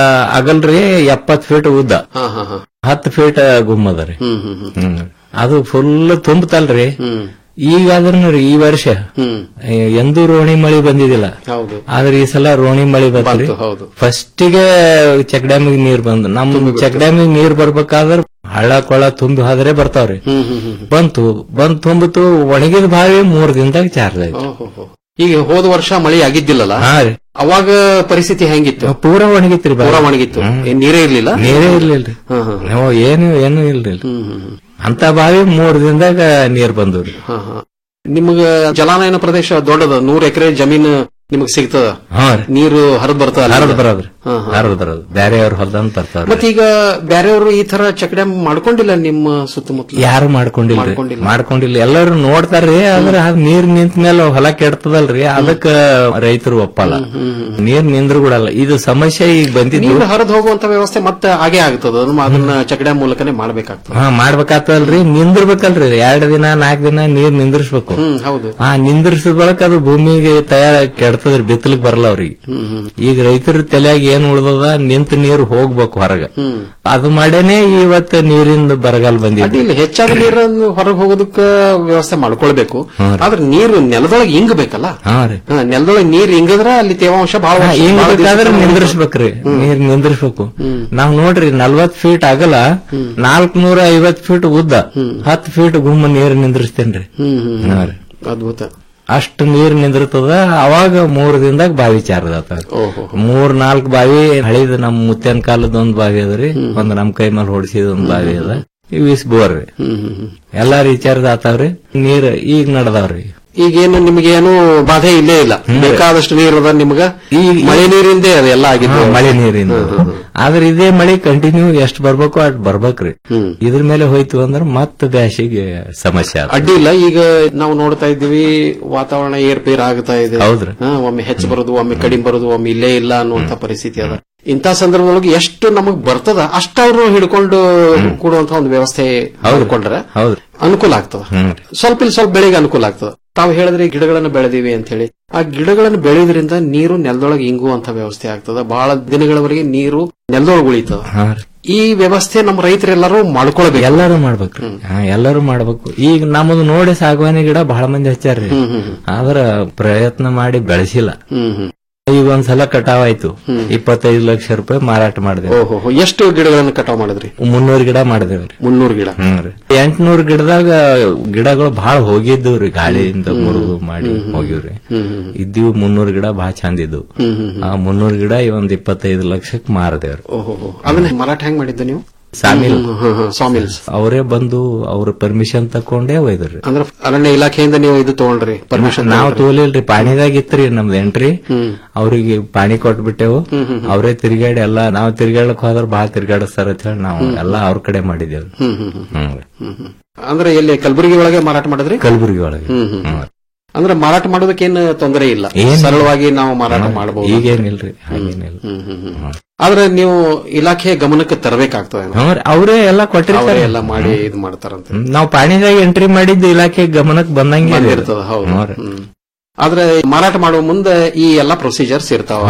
ಅಗಲ್ರಿ ಎಪ್ಪತ್ ಫೀಟ್ ಉದ್ದ ಹಾ ಹಾ ಹಾ ಹತ್ತು ಫೀಟ್ ಗುಮ್ಮದರಿ ಹ್ಮ್ ಹ್ಮ್ ಹ್ಮ್ ಹ್ಮ್ ಅದು ಫುಲ್ ತುಂಬತಲ್ರಿ ಹ್ಮ್ ಈಗ ಆದ್ರೂ ಈ ವರ್ಷ ಹ್ಮ್ ಏ, ಎಂದೂ ರೋಣಿ ಮಳಿ ಬಂದಿದ್ದಿಲ್ಲ ಹೌದು ಆದ್ರೆ ಈ ಸಲ ರೋಣಿ ಮಳಿ ಬಂತ್ರಿ ಬಂತು, ಹೌದು. ಫಸ್ಟಿಗೆ ಚೆಕ್ ಡ್ಯಾಮಿಗೆ ನೀರ್ ಬಂದು ನಮ್ ಚೆಕ್ ಡ್ಯಾಮಿಗೆ ನೀರ್ ಬರ್ಬೇಕಾದ್ರ ಹಳ್ಳ ಕೊಳ್ಳ ತುಂಬಿ ಹೋದ್ರೆ ಬರ್ತಾವ್ರಿ ಹ್ಮ್ ಹ್ಮ್ ಹ್ಮ್ ಬಂತು ಬಂದ್ ತುಂಬಿತು ಒಣಗಿದ ಬಾವಿ ಮೂರ್ ದಿನದಾಗ ಚಾರ್ಜ್ ಆಯ್ತು ಓಹೋ ಈಗ ಹೋದ ವರ್ಷ ಮಳೆ ಆಗಿದ್ದಿಲ್ಲಲ್ಲ ಹಾ ರೀ ಅವಾಗ ಪರಿಸ್ಥಿತಿ ಹೆಂಗಿತ್ತು ಪೂರಾ ಒಣಗಿತ್ರಿ ಬಾವಿ. ಪೂರಾ ಒಣಗಿತ್ತು ಏನ್ ನೀರೇ ಇರ್ಲಿಲ್ಲ ನೀರೇ ಇರ್ಲಿಲ್ರಿ ಹಾ ಹಾ ನಾವು ಏನು ಏನು ಇಲ್ರಿ ಹ್ಮ್ ಹ್ಮ್ ಹ್ಮ್ ಅಂತ ಬಾವಿ ಮೂರ್ ದಿನದಾಗ ನೀರ್ ಬಂದವ್ರಿ ಹಾ ಹಾ ನಿಮಗ ಜಲಾನಯನ ಪ್ರದೇಶ ದೊಡ್ಡದ ನೂರ್ ಎಕರೆ ಜಮೀನು ನಿಮಗ್ ಸಿಗ್ತದ ಹಾ ರೀ ನೀರು ಹರಿದ್ ಬರ್ತದ ಹರಿದ್ ಬರೋದ್ರಿ ಹಾ, ಹಾ. ಹರಿದ್ ಬರೋದು ಬೇರೆ ಅವ್ರ ಹೊಲ್ದಂದ್ ಬರ್ತಾವ್ರಿ ಮತ್ತೀಗ ಈಗ ಬೇರೆಯವರು ಈ ತರ ಚೆಕ್ ಡ್ಯಾಮ್ ಮಾಡ್ಕೊಂಡಿಲ್ಲ ನಿಮ್ಮ ಸುತ್ತಮುತ್ತಲ ಯಾರು ಮಾಡ್ಕೊಂಡಿಲ್ರಿ ಮಾಡ್ಕೊಂಡಿಲ್ಲ. ಮಾಡ್ಕೊಂಡಿಲ್ಲ ಎಲ್ಲರೂ ನೋಡ್ತಾರ್ರಿ ಆದ್ರೆ ಅದ್ ನೀರ್ ನಿಂತ ಮೇಲೆ ಹೊಲ ಕೆಡ್ತದಲ್ರಿ ಅದಕ್ಕ ರೈತರು ಒಪ್ಪಲ್ಲ ನೀರ್ ನಿಂದ್ರು ಬಿಡಲ್ಲ ಇದು ಸಮಸ್ಯೆ ಈಗ ಬಂದಿದ್ದು ನೀರು ಹರಿದು ಹೋಗುವಂತ ವ್ಯವಸ್ಥೆ ಮತ್ತೆ ಹಾಗೆ ಆಗ್ತದ ಅದನ್ನ- ಅದನ್ನ ಚೆಕ್ ಡ್ಯಾಮ್ ಮೂಲಕನೇ ಮಾಡ್ಬೇಕಾಗ್ತದ ಹಾ ಮಾಡ್ಬೇಕಾಗ್ತದಲ್ರಿ ನಿಂದಿರ್ಬೇಕಲ್ರಿ ಎರಡ್ ದಿನ ನಾಲ್ಕ್ ದಿನ ನೀರ್ ನಿಂದ್ರಿಸ್ಬೇಕು ಹ್ಮ್ ಹೌದು ಆ ನಿಂದ್ರಿಸಿದ ಬಳಕ ಅದು ಭೂಮಿಗೆ ತಯಾರ ಕೆಡ್ತದ್ರಿ ಬಿತ್ತಲಿಕ್ ಬರಲ್ಲ ಅವ್ರಿಗೆ ಹ್ಮ್ ಹ್ಮ್ ಈಗ ರೈತರ ತಲೆಯಾಗ ಏನ್ ಉಳ್ದದ ನಿಂತ ನೀರು ಹೋಗ್ಬೇಕು ಹೊರಗ ಹ್ಮ್ ಅದು ಮಾಡೇನೆ ಇವತ್ತ ನೀರಿಂದ ಬರಗಾಲ ಬಂದಿದೆ ಅಡ್ಡಿಲ್ಲ ಹೆಚ್ಚಾದ ನೀರನ್ನು ಹೊರಗೆ ಹೋಗೋದಕ್ಕ ವ್ಯವಸ್ಥೆ ಮಾಡ್ಕೊಳ್ಬೇಕು ಆದ್ರೆ ನೀರು ನೆಲದೊಳಗೆ ಇಂಗಬೇಕಲ್ಲ ಹಾ ರೀ ಹಾ, ನೆಲದೊಳಗೆ ನೀರ್ ಇಂಗದ್ರ ಅಲ್ಲಿ ತೇವಾಂಶ ಬಹಳ ವರ್ಷ- ಹಿಂಗ್ ಬಹಳ ದಿವ್ಸ ಬೇಕಾದ್ರೆ ತನಕ ನಿಂದ್ರಿಸ್ಬೇಕ್ರಿ ನೀರ್ ನಿಂದ್ರಿಸ್ಬೇಕು ನಾವ್ ನೋಡ್ರಿ ನಲ್ವತ್ ಫೀಟ್ ಆಗಲ್ಲ ನಾಲ್ಕನೂರ ಐವತ್ ಫೀಟ್ ಉದ್ದ ಹತ್ತು ಫೀಟ್ ಗುಮ್ಮ ನೀರ್ ನಿಂದ್ರಿಸ್ತೇನ್ರಿ ಹ್ಮ್ ಹ್ಮ್ ಹಾ ರೀ ಅದ್ಭುತ ಅಷ್ಟು ನೀರ್ ನಿಂದಿರ್ತದ ಅವಾಗ ಮೂರ್ ದಿನದಾಗ ಬಾವಿ ಚಾರ್ಜ್ ಆತಾವ ಓಹೋ ಮೂರ್ ನಾಲ್ಕ್ ಬಾವಿ ಹಳಿದ ನಮ್ ಮುತ್ತೇನ್ ಕಾಲದ ಒಂದ್ ಬಾವಿ ಅದ್ರಿ ಒಂದ್ ನಮ್ ಕೈ ಮೇಲೆ ಹೊಡಿಸಿದ ಒಂದ್ ಬಾವಿ ಅದ ಇವಿಸ್ ಬೋರ್ ರೀ ಹ್ಮ್ ಹ್ಮ್ ಹ್ಮ್ ಎಲ್ಲಾ ರೀಚಾರ್ಜ್ ಆತಾವ್ರಿ ನೀರ್ ಈಗ ನಡ್ದಾವ್ರಿ ಈಗೇನು ನಿಮಗೇನು ಬಾಧೆ ಇಲ್ಲೇ ಇಲ್ಲ ಬೇಕಾದಷ್ಟು ನೀರು ಅದ ನಿಮ್ಗ ಈಗ ಮಳೆ ನೀರಿಂದೇ ಅದು ಎಲ್ಲ ಆಗಿದ್ದು ಹಾ, ಮಳೆ ನೀರಿಂದ ಆದ್ರೆ ಇದೇ ಮಳೆ ಕಂಟಿನ್ಯೂ ಎಷ್ಟ್ ಬರ್ಬೇಕು ಅಷ್ಟ್ ಬರ್ಬೇಕ್ರಿ ಹ್ಮ್. ಇದ್ರ ಮೇಲೆ ಹೋಯ್ತು ಅಂದ್ರೆ ಮತ್ತ ಬ್ಯಾಸಿಗೆ ಸಮಸ್ಯೆ ಆತ ಅಡ್ಡಿ ಇಲ್ಲ ಈಗ ನಾವು ನೋಡ್ತಾ ಇದ್ದೀವಿ ವಾತಾವರಣ ಏರ್ಪೇರ್ ಆಗ್ತಾ ಇದೆ ಹೌದ್ರಿ. ಹಾ, ಒಮ್ಮೆ ಹೆಚ್ಚು ಬರೋದು ಒಮ್ಮೆ ಕಡಿಮೆ ಬರೋದು ಒಮ್ಮೆ ಇಲ್ಲೇ ಇಲ್ಲ ಅನ್ನುವಂತ ಪರಿಸ್ಥಿತಿ ಅದ ಇಂಥ ಸಂದರ್ಭದೊಳಗೆ ಎಷ್ಟು ನಮಗ್ ಬರ್ತದ ಅಷ್ಟವ್ರು ಹಿಡ್ಕೊಂಡು ಕೂಡುವಂತ ಒಂದು ವ್ಯವಸ್ಥೆ ಮಾಡ್ಕೊಂಡ್ರೆ ಹೌದ್ರಿ ಅನುಕೂಲ ಆಗ್ತದ ಹ್ಮ್ ಸ್ವಲ್ಪ ಇಲ್ಲಿ ಸ್ವಲ್ಪ ಬೆಳೆಗೆ ಅನುಕೂಲ ಆಗ್ತದ ತಾವು ಹೇಳಿದ್ರೆ ಗಿಡಗಳನ್ನು ಬೆಳೆದಿವಿ ಅಂತ ಹೇಳಿ ಆ ಗಿಡಗಳನ್ನು ಬೆಳೆಯೋದ್ರಿಂದ ನೀರು ನೆಲದೊಳಗೆ ಇಂಗುವಂತ ವ್ಯವಸ್ಥೆ ಆಗ್ತದ ಬಹಳ ದಿನಗಳವರೆಗೆ ನೀರು ನೆಲದೊಳಗೆ ಉಳಿತದ ಹಾ ರೀ. ಈ ವ್ಯವಸ್ಥೆ ನಮ್ಮ ರೈತರೆಲ್ಲರೂ ಮಾಡ್ಕೊಳ್ಬೇಕು ಎಲ್ಲರೂ ಮಾಡ್ಬೇಕ್ರಿ ಹಾ, ಎಲ್ಲರೂ ಮಾಡ್ಬೇಕು ಈಗ ನಮ್ಮದು ನೋಡಿ ಸಾಗವಾನಿ ಗಿಡ ಬಹಳ ಮಂದಿ ಹಚ್ಚಾರ್ರಿ ಹ್ಮ್ ಹ್ಮ್ ಹ್ಮ್. ಆದ್ರ ಪ್ರಯತ್ನ ಮಾಡಿ ಬೆಳೆಸಿಲ್ಲ ಹ್ಮ್ ಹ್ಮ್ ಈಗ ಒಂದ್ಸಲ ಕಟಾವ್ ಆಯ್ತು ಇಪ್ಪತ್ತೈದು ಲಕ್ಷ ರೂಪಾಯಿ ಮಾರಾಟ ಮಾಡಿದೆ ಓಹೋ ಎಷ್ಟು ಗಿಡಗಳನ್ನು ಕಟಾವ್ ಮಾಡಿದ್ರಿ ಮುನ್ನೂರು ಗಿಡ ಮಾಡಿದೇವ್ರಿ ಮುನ್ನೂರು ಗಿಡ ಹ್ಮ್ ರೀ ಎಂಟ್ನೂರ್ ಗಿಡದಾಗ ಗಿಡಗಳು ಬಹಳ ಹೋಗಿದ್ದವ್ರಿ ಗಾಳಿಯಿಂದ ಮುರಿದು ಮಾಡಿ ಹೋಗಿವ್ರಿ ಹ್ಮ್ ಹ್ಮ್ ಇದ್ದೀವಿ ಮುನ್ನೂರು ಗಿಡ ಬಹಳ ಚಂದ ಇದ್ವು ಹ್ಮ್ ಹ್ಮ್ ಹ್ಮ್. ಆ ಮುನ್ನೂರು ಗಿಡ ಈ ಒಂದ್ ಇಪ್ಪತ್ತೈದು ಲಕ್ಷಕ್ಕೆ ಮಾರದೇವ್ರಿ ಓಹೋ ಅದನ್ನ ಮಾರಾಟ ಹೆಂಗ್ ಮಾಡಿದ್ದ ನೀವು ಸಾಮಿಲ್ ಹ್ಮ್, ಹ್ಮ್, ಹ್ಮ್, ಸಾಮಿಲ್ಸ್ ಅವರೇ ಬಂದು ಅವ್ರ ಪರ್ಮಿಷನ್ ತಕೊಂಡೇ ಒಯ್ದ್ರಿ ಅಂದ್ರೆ ಅರಣ್ಯ ಇಲಾಖೆಯಿಂದ ನೀವು ಇದು ತಗೊಂಡ್ರಿ ಪರ್ಮಿಷನ್ ನಾವ್ ತೋಲಿಲ್ರಿ ಪಾಣಿದಾಗ ಇತ್ರಿ ನಮ್ದು ಎಂಟ್ರಿ ಹ್ಮ್. ಅವ್ರಿಗೆ ಪಾಣಿ ಕೊಟ್ಬಿಟ್ಟೆವು ಅವರೇ ತಿರ್ಗಾಡಿ ಎಲ್ಲಾ ನಾವ್ ತಿರ್ಗಾಡಕ್ ಹೋದ್ರ ಬಾಳ ತಿರ್ಗಾಡಿಸ್ತಾರ ಅಂತ ಹೇಳಿ ನಾವು ಎಲ್ಲಾ ಅವ್ರ ಕಡೆ ಮಾಡಿದೇವ್ರಿ ಹ್ಮ್ ಹ್ಮ್ ಹ್ಮ್ ಹ್ಮ್ ರೀ. ಹ್ಮ್ ಹ್ಮ್. ಅಂದ್ರೆ ಎಲ್ಲಿ ಕಲಬುರಗಿ ಒಳಗೆ ಮಾರಾಟ ಮಾಡಿದ್ರಿ ಕಲಬುರಗಿ ಒಳಗೆ ಹ್ಮ್ ಹ್ಮ್ ಹ್ಮ್. ಅಂದ್ರೆ ಮಾರಾಟ ಮಾಡೋದಕ್ಕೇನು ತೊಂದರೆ ಇಲ್ಲ ಏನ್- ಸರಳವಾಗಿ ನಾವು ಮಾರಾಟ ಮಾಡಬಹುದು ಈಗೇನಿಲ್ರಿ ಹಾಗೇನಿಲ್ಲ ಹ್ಮ್ ಹ್ಮ್ ಹ್ಮ್. ಆದ್ರೆ ನೀವು ಇಲಾಖೆ ಗಮನಕ್ಕೆ ತರಬೇಕಾಗ್ತದೆ ಹ್ಮ್ ರೀ. ಅವರೇ ಎಲ್ಲಾ ಅವರೇ ಕೊಟ್ಟಿರ್ತಾರೆ ಎಲ್ಲ ಮಾಡಿ ಇದು ಮಾಡ್ತಾರಂತೆ ಹ್ಮ್. ನಾವ್ ಪಾಣಿದಾಗ ಎಂಟ್ರಿ ಮಾಡಿದ್ದು ಇಲಾಖೆ ಗಮನಕ್ಕೆ ಬಂದಂಗೆ ಬಂದಿರ್ತದ ಹೌದು ಹ್ಮ್ ರೀ. ಹ್ಮ್. ಆದ್ರೆ ಮಾರಾಟ ಮಾಡುವ ಮುಂದೆ ಈ ಎಲ್ಲಾ ಪ್ರೊಸೀಜರ್ಸ್ ಇರ್ತಾವ ಹ್ಮ್ ರೀ.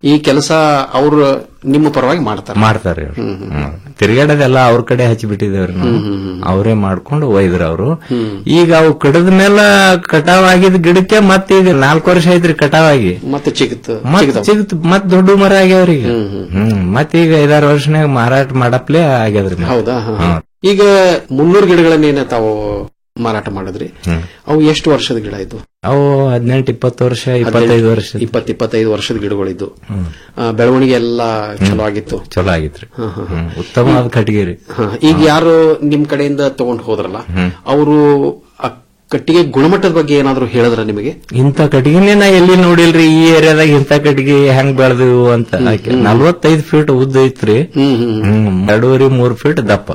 ಈ ಕೆಲಸ ಅವರು ನಿಮ್ಮ ಪರವಾಗಿ ಮಾಡ್ತಾರೆ ಮಾಡ್ತಾರೆ ಅವ್ರು. ಹ್ಮ್. ತಿರ್ಗಾಡೋದೆಲ್ಲ ಅವ್ರ ಕಡೆ ಹಚ್ಚಿಬಿಟ್ಟಿದೇವ್ರಿ ನಾವು ಅವರೇ ಮಾಡ್ಕೊಂಡು ಒಯ್ದ್ರ ಅವರು ಈಗ ಅವು ಕಡದ ಮೇಲೆ ಕಟಾವ್ ಆಗಿದ್ ಗಿಡಕ್ಕೆ ಮತ್ತೆ ಈಗ ನಾಲ್ಕು ವರ್ಷ ಐತ್ರಿ ಕಟಾವ್ ಆಗಿ ಮತ್ತೆ ಚಿಗುತ್ತು ಮತ್ ಸಿಗುತ್ತ ಮತ್ ದೊಡ್ಡ ಮರ ಆಗ್ಯಾವ್ರಿ ಈಗ ಹ್ಮ್ ಮತ್ ಈಗ ಐದಾರು ವರ್ಷನಾಗ ಮಾರಾಟ ಮಾಡಪ್ಲೆ ಆಗ್ಯದ್ರಿ ಮತ್ತೆ. ಹೌದಾ ಹ, ಹ. ಹಾ. ಈಗ ಮುನ್ನೂರು ಗಿಡಗಳನ್ನೇನ ತಾವು ಮಾರಾಟ ಮಾಡಿದ್ರಿ ಅವು ಎಷ್ಟು ವರ್ಷದ ಗಿಡ ಇದು ಅವು ಹದಿನೆಂಟು ಇಪ್ಪತ್ತು ವರ್ಷ ಇಪ್ಪತ್ತೈದು ವರ್ಷ ಇಪ್ಪತ್ ಇಪ್ಪತ್ತೈದು ವರ್ಷದ ಗಿಡಗಳಿದ್ದು ಆ, ಬೆಳವಣಿಗೆ ಎಲ್ಲ ಚಲೋ ಆಗಿತ್ತು ಚಲೋ ಆಗಿತ್ರಿ ಹ, ಹ, ಹ. ಹ್ಮ್. ಉತ್ತಮವಾದ ಕಟ್ಟಿಗೆ ರೀ ಹ, ಈಗ ಯಾರು ನಿಮ್ ಕಡೆಯಿಂದ ತಗೊಂಡ್ ಹೋದ್ರಲ್ಲ ಅವರು ಕಟ್ಟಿಗೆ ಗುಣಮಟ್ಟದ ಬಗ್ಗೆ ಏನಾದ್ರು ಹೇಳಿದ್ರ ನಿಮಗೆ ಇಂಥ ಕಟ್ಟಿಗೆನೇ ನಾ ಎಲ್ಲಿ ನೋಡಿಲ್ರಿ ಈ ಏರಿಯಾದಾಗ ಇಂಥ ಕಟ್ಟಿಗೆ ಹೆಂಗ್ ಬೆಳೆದಿವು ಅಂತ ನಲ್ವತ್ತೈದು ಫೀಟ್ ಉದ್ದ ಐತ್ರಿ ಹ್ಮ್ ಎರಡೂವರೆ ಮೂರ್ ಫೀಟ್ ದಪ್ಪ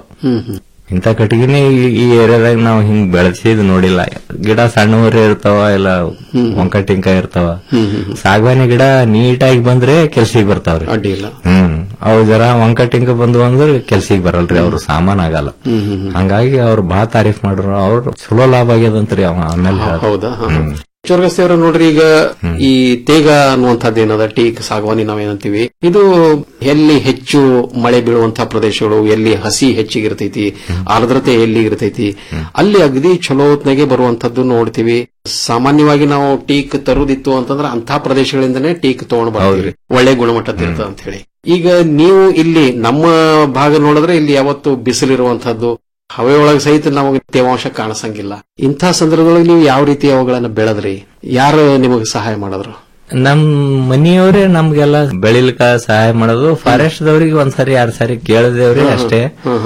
ಇಂಥ ಕಟ್ಟಿಗೆನೇ ಈ- ಈ ಏರಿಯಾದಾಗ ನಾವು ಹಿಂಗ್ ಬೆಳೆಸಿದ್ ನೋಡಿಲ್ಲ ಗಿಡ ಸಣ್ಣವರೇ ಇರ್ತಾವ ಇಲ್ಲ ಒಂಕ ಟಿಂಕ ಇರ್ತಾವ ಸಾಗವಾನಿ ಗಿಡ ನೀಟಾಗಿ ಬಂದ್ರೆ ಕೆಲ್ಸಿಗೆ ಬರ್ತಾವ್ರಿ ಅಡ್ಡಿ ಇಲ್ಲ ಹ್ಮ್ ಅವು ಜರ ಒಂಕ ಟಿಂಕ ಬಂದು ಅಂದ್ರೆ ಕೆಲ್ಸಿಗೆ ಬರಲ್ರಿ ಅವ್ರು ಸಾಮಾನ್ ಆಗಲ್ಲ ಹಂಗಾಗಿ ಅವ್ರು ಬಹಳ ತಾರೀಫ್ ಮಾಡ್ರು ಅವ್ರು ಚಲೋ ಲಾಭ ಆಗ್ಯದಂತ್ರಿ ಅವ ಆಮೇಲೆ ಹೇಳ್ದ. ಹೌದಾ ಚೋರ್ಗಸ್ತಿ ಅವರು ನೋಡ್ರಿ ಈಗ ಈ ತೇಗ ಅನ್ನುವಂಥದ್ದು ಏನದ ಟೀಕ್ ಸಾಗವಾನಿ ನಾವೇನಂತೀವಿ ಇದು ಎಲ್ಲಿ ಹೆಚ್ಚು ಮಳೆ ಬೀಳುವಂತಹ ಪ್ರದೇಶಗಳು ಎಲ್ಲಿ ಹಸಿ ಹೆಚ್ಚಿಗಿರ್ತೈತಿ ಆರ್ದ್ರತೆ ಎಲ್ಲಿ ಇರ್ತೈತಿ ಅಲ್ಲಿ ಅಗದಿ ಚಲೋತ್ನಾಗೆ ಬರುವಂತದ್ದು ನೋಡ್ತೀವಿ ಸಾಮಾನ್ಯವಾಗಿ ನಾವು ಟೀಕ್ ತರುದಿತ್ತು ಅಂತಂದ್ರೆ ಅಂತಹ ಪ್ರದೇಶಗಳಿಂದನೇ ಟೀಕ್ ತಗೊಂಡ್ ಬರ್ತೀವಿ ಒಳ್ಳೆ ಗುಣಮಟ್ಟದ ಇರ್ತದೆ ಅಂತ ಹೇಳಿ ಈಗ ನೀವು ಇಲ್ಲಿ ನಮ್ಮ ಭಾಗ ನೋಡಿದ್ರೆ ಇಲ್ಲಿ ಯಾವತ್ತು ಬಿಸಿಲಿರುವಂತಹದ್ದು ಹವೆ ಒಳಗೆ ಸಹಿತ ನಮಗೆ ತೇವಾಂಶ ಕಾಣಿಸಂಗಿಲ್ಲ ಇಂಥ ಸಂದರ್ಭದೊಳಗೆ ನೀವು ಯಾವ ರೀತಿ ಅವುಗಳನ್ನ ಬೆಳೆದ್ರಿ ಯಾರು ನಿಮಗೆ ಸಹಾಯ ಮಾಡಿದ್ರು ನಮ್ ಮನಿಯವರೇ ನಮ್ಗೆಲ್ಲ ಬೆಳಿಲಿಕ್ಕ ಸಹಾಯ ಮಾಡೋದು ಫಾರೆಸ್ಟ್ ದವ್ರಿಗೆ ಒಂದ್ಸರಿ ಎರಡ್ ಸಾರಿ ಕೇಳಿದೇವ್ರಿ ಅಷ್ಟೇ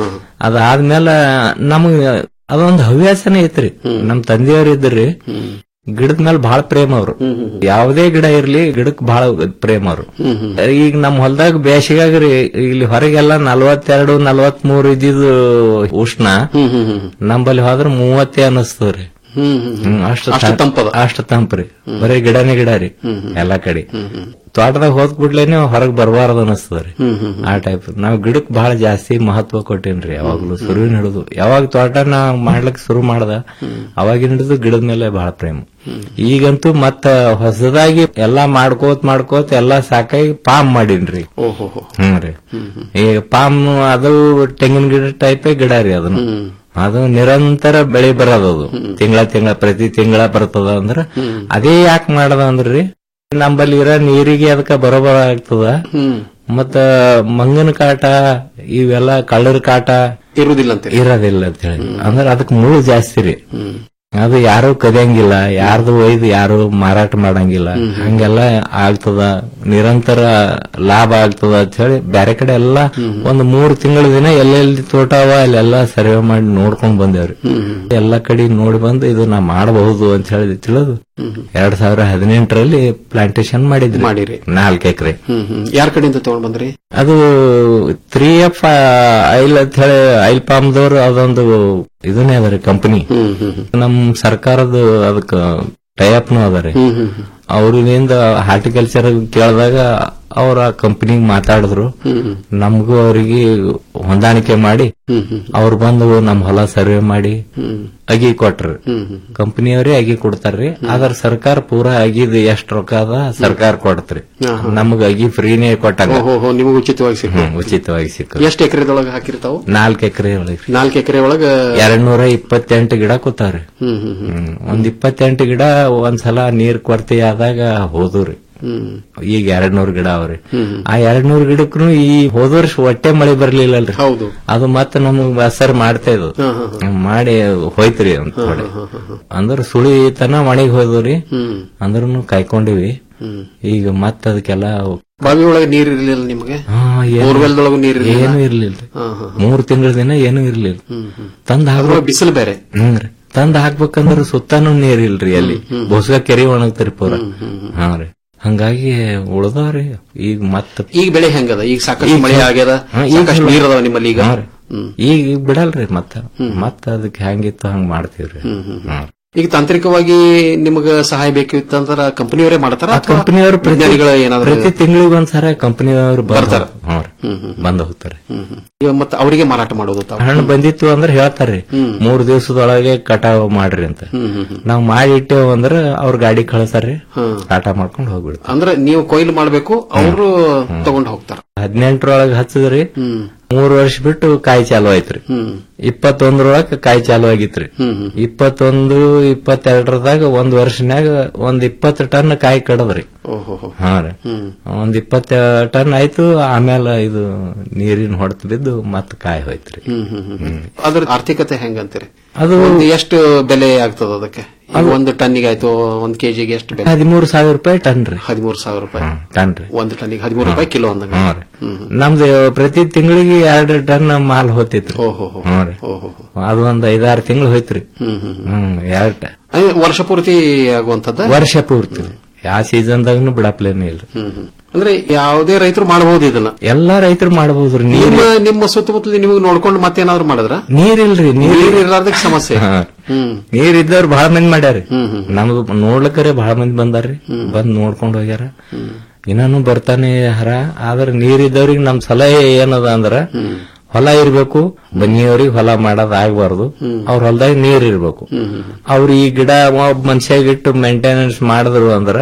ಅದಾದ್ಮೇಲೆ ನಮಗ್ ಅದೊಂದು ಹವ್ಯಾಸನೇ ಐತ್ರಿ ನಮ್ ತಂದೆಯವ್ರು ಇದ್ರಿ ಗಿಡದ ಮೇಲೆ ಬಹಳ ಪ್ರೇಮ ಅವ್ರು ಯಾವುದೇ ಗಿಡ ಇರ್ಲಿ ಗಿಡಕ್ ಬಹಳ ಪ್ರೇಮ ಅವ್ರು ಈಗ ನಮ್ ಹೊಲದಾಗ ಬೇಸಿಗಾಗ್ರಿ ಇಲ್ಲಿ ಹೊರಗೆಲ್ಲ ನಲ್ವತ್ತೆರಡು ನಲ್ವತ್ ಮೂರು ಇದ್ದಿದ್ದು ಉಷ್ಣ ನಂಬಲ್ಲಿ ಹೋದ್ರ ಮೂವತ್ತೇ ಅನಸ್ತದ್ರಿ ಹ್ಮ್, ಅಷ್ಟು ಅಷ್ಟು ತಂಪದ. ಅಷ್ಟು ತಂಪ್ರಿ ಬರೀ ಗಿಡನೇ ಗಿಡ ರೀ ಎಲ್ಲಾ ಕಡೆ ತೋಟದಾಗ ಹೋದ್ ಕೂಡ್ಲೇನೆ ಹೊರಗ್ ಬರಬಾರದು ಅನಸ್ತದ್ರಿ ಆ ಟೈಪ್ ನಾವ್ ಗಿಡಕ್ ಬಹಳ ಜಾಸ್ತಿ ಮಹತ್ವ ಕೊಟ್ಟೇನ್ರಿ ಯಾವಾಗ್ಲೂ ಶುರುವಿನ ಹಿಡಿದು ಯಾವಾಗ ತೋಟ ನಾ ಮಾಡ್ಲಿಕ್ ಶುರು ಮಾಡ್ದ ಅವಾಗಿನ ಹಿಡಿದು ಗಿಡದ ಮೇಲೆ ಬಹಳ ಪ್ರೇಮ ಈಗಂತೂ ಮತ್ತ ಹೊಸದಾಗಿ ಎಲ್ಲಾ ಮಾಡ್ಕೋತ್ ಮಾಡ್ಕೋತ್ ಎಲ್ಲಾ ಸಾಕಾಗಿ ಪಾಮ್ ಮಾಡೀನ್ರಿ ಓಹೋ ಹ್ಮ್ ರೀ ಈಗ ಪಾಮ್ ಅದು ತೆಂಗಿನ ಗಿಡ ಟೈಪೇ ಗಿಡ ರೀ ಅದನ್ನು ಅದು ನಿರಂತರ ಬೆಳೆ ಬರೋದು ಅದು ತಿಂಗಳ ತಿಂಗಳ ಪ್ರತಿ ತಿಂಗಳ ಬರ್ತದ ಅಂದ್ರ ಅದೇ ಯಾಕೆ ಮಾಡದ ಅಂದ್ರಿ ನಂಬಲ್ಲಿ ಇರೋ ನೀರಿಗೆ ಅದಕ್ಕ ಬರೋಬರ ಆಗ್ತದ ಮತ್ತ ಮಂಗನ ಕಾಟ ಇವೆಲ್ಲ ಕಳ್ಳರ ಕಾಟ ಇರುವುದಿಲ್ಲ ಅಂತ ಇರೋದಿಲ್ಲ ಅಂತ ಹೇಳಿ ಅಂದ್ರ ಅದಕ್ ಮುಳ್ಳು ಜಾಸ್ತಿ ರೀ ಅದು ಯಾರು ಕದಿಯಂಗಿಲ್ಲ ಯಾರ್ದು ಒಯ್ದು ಯಾರು ಮಾರಾಟ ಮಾಡಂಗಿಲ್ಲ ಹಂಗೆಲ್ಲ ಆಗ್ತದ ನಿರಂತರ ಲಾಭ ಆಗ್ತದ ಅಂತ ಹೇಳಿ ಬ್ಯಾರೆ ಕಡೆ ಎಲ್ಲ ಒಂದ್ ಮೂರ್ ತಿಂಗಳ ದಿನ ಎಲ್ಲೆಲ್ಲಿ ತೋಟ ಅವ ಅಲ್ಲೆಲ್ಲ ಸರ್ವೆ ಮಾಡಿ ನೋಡ್ಕೊಂಡ್ ಬಂದೇವ್ರಿ ಎಲ್ಲಾ ಕಡೆ ನೋಡಿ ಬಂದು ಇದು ನಾ ಮಾಡಬಹುದು ಅಂತ ಹೇಳಿ ತಿಳಿದು ಎರಡ್ ಸಾವಿರ ಹದಿನೆಂಟರಲ್ಲಿ ಪ್ಲಾಂಟೇಶನ್ ಮಾಡಿದ್ರಿ ಮಾಡಿರಿ. ನಾಲ್ಕು ಎಕರೆ ಹ್ಮ್ ಹ್ಮ್ ಯಾರ ಕಡೆಯಿಂದ ತಗೊಂಡ್ ಬಂದ್ರಿ ಅದು ತ್ರೀ ಎಫ್ ಐಲ್ ಅಂತ ಹೇಳಿ ಐಲ್ ಪಾಮ್ದವ್ರು ಅದೊಂದು ಇದನ್ನೇ ಅದ ರೀ ಕಂಪನಿ ನಮ್ ಸರ್ಕಾರದ ಅದಕ್ಕ ಟೈಅಪ್ನು ಅದ ರೀ ಅವ್ರಿಂದ ಹಾರ್ಟಿಕಲ್ಚರ್ ಕೇಳಿದಾಗ ಅವ್ರ ಕಂಪನಿಗೆ ಮಾತಾಡಿದ್ರು ನಮಗೂ ಅವರಿಗೆ ಹೊಂದಾಣಿಕೆ ಮಾಡಿ ಅವ್ರು ಬಂದು ನಮ್ ಹೊಲ ಸರ್ವೆ ಮಾಡಿ ಅಗಿ ಕೊಟ್ರಿ ಕಂಪನಿಯವರೇ ಅಗಿ ಕೊಡ್ತಾರ್ರಿ ಆದ್ರ ಸರ್ಕಾರ ಪೂರಾ ಅಗಿದ್ ಎಷ್ಟ್ ರೊಕ್ಕ ಅದ ಸರ್ಕಾರ ಕೊಡ್ತ್ರಿ ನಮಗ ಅಗಿ ಫ್ರೀನೇ ಕೊಟ್ಟಂಗ ಓಹೋ ನಿಮಗೆ ಉಚಿತವಾಗಿ ಸಿಕ್ಕ ಹ್ಮ್, ಉಚಿತವಾಗಿ ಸಿಕ್ಕ ಎಷ್ಟು ಎಕರೆದೊಳಗೆ ಹಾಕಿರ್ತಾವು ನಾಲ್ಕು ಎಕರೆ ಒಳಗೆ ನಾಲ್ಕು ಎಕರೆ ಒಳಗ ಎರಡ್ ನೂರ ಇಪ್ಪತ್ತೆಂಟು ಗಿಡ ಕೂತಾವ್ರಿ ಹ್ಮ್ ಹ್ಮ್ ಹ್ಮ್ ಹ್ಮ್. ಒಂದ್ ಇಪ್ಪತ್ತೆಂಟು ಗಿಡ ಒಂದ್ಸಲ ನೀರ್ ಕೊರತೆ ಆದಾಗ ಹೋದ್ರಿ ಹ್ಮ್ ಈಗ ಎರಡ್ ನೂರ್ ಗಿಡ ಅವ್ರಿ ಆ ಎರಡ್ ನೂರ್ ಗಿಡಕ್ಕೂ ಈ ಹೋದ ವರ್ಷ ಹೊಟ್ಟೆ ಮಳೆ ಬರ್ಲಿಲ್ಲಲ್ರಿ ಹೌದು ಅದು ಮತ್ತೆ ನಮಗ್ ಅಸರ್ ಮಾಡ್ತಾ ಇದ್ವು ಮಾಡಿ ಹೋಯ್ತ್ರಿ ಒಂದ್ ಥೋಡೆ ಅಂದ್ರ ಸುಳಿ ತನ ಮಳೆಗ್ ಹೋದ್ರಿ ಅಂದ್ರೂ ಕಾಯ್ಕೊಂಡಿವಿ ಈಗ ಮತ್ತ ಅದಕ್ಕೆಲ್ಲ ಬಾವಿ ಒಳಗೆ ನೀರ್ ಇರ್ಲಿಲ್ಲ ನಿಮಗೆ ಹಾ, ಏನು- ಬೋರ್ವೆಲ್ದೊಳಗೂ ನೀರ್ ಇರ್ಲಿಲ್ಲ ಏನು ಇರ್ಲಿಲ್ಲ ಹಾ, ಹಾ, ಮೂರ್ ತಿಂಗಳ ದಿನ ಏನೂ ಇರ್ಲಿಲ್ಲ ತಂದ್ ಅದ್ರೊಳಗೆ ಹಾಕ್ಬೇಕು ಬಿಸಿಲು ಬೇರೆ ಹ್ಮ್ ರೀ ತಂದ್ ಹಾಕ್ಬೇಕಂದ್ರ ಸುತ್ತಾನು ನೀರ್ ಇಲ್ರಿ ಅಲ್ಲಿ ಬೋಸ್ಗ ಕೆರಿ ಒಣಗ್ತರಿ ಪೂರ ಹಾ ರೀ ಹಂಗಾಗಿ ಉಳ್ದಾವ್ರಿ ಈಗ ಮತ್ತ ಈಗ ಬೆಳೆ ಹೆಂಗದ ಈಗ ಸಾಕಷ್ಟು ಈಗ ಮಳೆ ಆಗ್ಯದ ಹಾ, ಈಗ ಸಾಕಷ್ಟು ಚಲೋ. ನೀರ್ ಅದಾವ ನಿಮ್ಮಲ್ಲಿ ಈಗ ಹಾ ರೀ. ಈಗ ಈಗ ಬಿಡಲ್ರಿ ಮತ್ತ ಮತ್ತ ಅದಕ್ಕೆ ಹೆಂಗಿತ್ತು ಹಂಗ ಮಾಡ್ತೀವ್ರಿ ಹ್ಮ್. ಈಗ ತಾಂತ್ರಿಕವಾಗಿ ನಿಮಗ ಸಹಾಯ ಬೇಕಿತ್ತಂದ್ರ ಕಂಪನಿಯವರೇ ಮಾಡ್ತಾರ ಅಥವಾ ಕಂಪನಿಯವರು ವಿಜ್ಞಾನಿಗಳು ಏನಾದ್ರು ಪ್ರತಿ ತಿಂಗಳಿಗೆ ಒಂದ್ಸರ ಕಂಪನಿಯವರು ಬರ್ತಾರ? ಬಂದ ಹೋಗ್ತಾರೆ ಈಗ ಮತ್ತೆ ಅವರಿಗೆ ಮಾರಾಟ ಮಾಡೋದು ತಾವು ಹಣ್ಣು ಬಂದಿತ್ತು ಅಂದ್ರೆ ಹೇಳ್ತಾರ್ರಿ ಮೂರ್ ದಿವಸದೊಳಗೆ ಕಟಾವ್ ಮಾಡ್ರಿ ಅಂತ ನಾವ್ ಮಾಡಿ ಇಟ್ಟೇವ್ ಅಂದ್ರ ಅವ್ರ ಗಾಡಿ ಕಳಿಸ್ತಾರ್ರಿ ಕಾಟ ಮಾಡ್ಕೊಂಡು ಹೋಗ್ಬಿಡ್ತಾರೆ ಅಂದ್ರೆ ನೀವು ಕೊಯ್ಲು ಮಾಡ್ಬೇಕು ಅವರು ತಗೊಂಡ್ ಹೋಗ್ತಾರ ಹದಿನೆಂಟರೊಳಗೆ ಹಚ್ಚದ್ರಿ ಮೂರ್ ವರ್ಷ ಬಿಟ್ಟು ಕಾಯಿ ಚಾಲು ಆಯ್ತ್ರಿ ಇಪ್ಪತ್ತೊಂದರೊಳಗ ಕಾಯಿ ಚಾಲು ಆಗಿತ್ರಿ ಇಪ್ಪತ್ತೊಂದು ಇಪ್ಪತ್ತೆರಡರದಾಗ ಒಂದ್ ವರ್ಷನ್ಯಾಗ ಒಂದ್ ಇಪ್ಪತ್ತು ಟನ್ ಕಾಯಿ ಕಡದ್ರಿ ಓಹೋ ಹಾ ರೀ ಒಂದ್ ಇಪ್ಪತ್ತ ಟನ್ ಆಯ್ತು ಆಮೇಲೆ ಇದು ನೀರಿನ ಹೊಡೆತ ಬಿದ್ದು ಮತ್ ಕಾಯಿ ಹೋಯ್ತ್ರಿ ಹ್ಮ್ ಹ್ಮ್ ಹ್ಮ್ ಅದ್ರ ಆರ್ಥಿಕತೆ ಹೆಂಗಂತೀರಿ ಅದು ಒಂದು ಎಷ್ಟು ಬೆಲೆ ಆಗ್ತದ ಅದಕ್ಕೆ ಈಗ ಒಂದು ಟನ್ನಿಗೆ ಆಯ್ತು ಒಂದ್ ಕೆಜಿಗೆ ಎಷ್ಟು ಬೆಲೆ ಹದಿಮೂರು ಸಾವಿರ ರೂಪಾಯಿ ಟನ್ ರೀ ಹದಿಮೂರು ಸಾವಿರ ರೂಪಾಯಿ ಟನ್ ರೀ ಒಂದು ಟನ್ನಿಗೆ ಹದಿಮೂರು ರೂಪಾಯಿ ಕಿಲೋ ಅಂದಂಗ ಹಾ ರೀ ನಮ್ದು ಪ್ರತಿ ತಿಂಗಳಿಗೆ ಎರಡು ಟನ್ ಮಾಲ್ ಹೋತಿತ್ರಿ ಓಹೋ ಹಾ ರೀ ಅದು ಒಂದ್ ಐದಾರು ತಿಂಗಳು ಹೋಯ್ತ್ರಿ ಹ್ಮ್ ಹ್ಮ್ ಹ್ಮ್ ಎರಡ್ ಟ- ಅಯ್ಯ, ವರ್ಷ ಪೂರ್ತಿ ಆಗುವಂತದ್ದ ವರ್ಷ ಪೂರ್ತಿ ರೀ. ಯಾವ ಸೀಸನ್ದಾಗನು ಬಿಡಪ್ಲೇನೆ ಇಲ್ರಿ ಹ್ಮ್ ಹ್ಮ್ ಅಂದ್ರೆ ಯಾವುದೇ ರೈತರು ಮಾಡಬಹುದು ಇದನ್ನ ಎಲ್ಲಾ ರೈತರು ಮಾಡಬಹುದ್ರಿ ನೀರ್ ನಿಮ್ಮ ನಿಮ್ಮ ಸುತ್ತಮುತ್ತಲು ನಿಮಗೆ ನೋಡ್ಕೊಂಡು ಮತ್ತೇನಾದ್ರು ಮಾಡಿದ್ರ ನೀರಿಲ್ರಿ ನೀರ್ ನೀರ್ ಇರ್ಲಾರ್ದಕ್ಕೆ ಸಮಸ್ಯೆ ಹಾ. ಹ್ಮ್ ನೀರ್ ಇದ್ದವ್ರು ಬಹಳ ಮಂದಿ ಮಾಡ್ಯಾರಿ ನಮ್ದು ನೋಡ್ಲಿಕ್ಕರೆ ಬಹಳ ಮಂದಿ ಬಂದಾರ್ರಿ ಬಂದ್ ನೋಡ್ಕೊಂಡ್ ಹೋಗ್ಯಾರ ಇನ್ನಾನು ಬರ್ತಾನೆ ಹರ ಆದ್ರ ನೀರ್ ಇದ್ದವ್ರಿಗೆ ನಮ್ ಸಲಹೆ ಏನದ ಅಂದ್ರ ಹೊಲ ಇರ್ಬೇಕು ಬನ್ನಿಯವ್ರಿಗೆ ಹೊಲ ಮಾಡೋದ್ ಆಗ್ಬಾರ್ದು ಅವ್ರ ಹೊಲದಾಗ ನೀರ್ ಇರ್ಬೇಕು ಅವ್ರ ಈ ಗಿಡ ಒಬ್ಬ ಮನುಷ್ಯಾಗಿಟ್ಟು ಮೇಂಟೆನೆನ್ಸ್ ಮಾಡಿದ್ರು ಅಂದ್ರ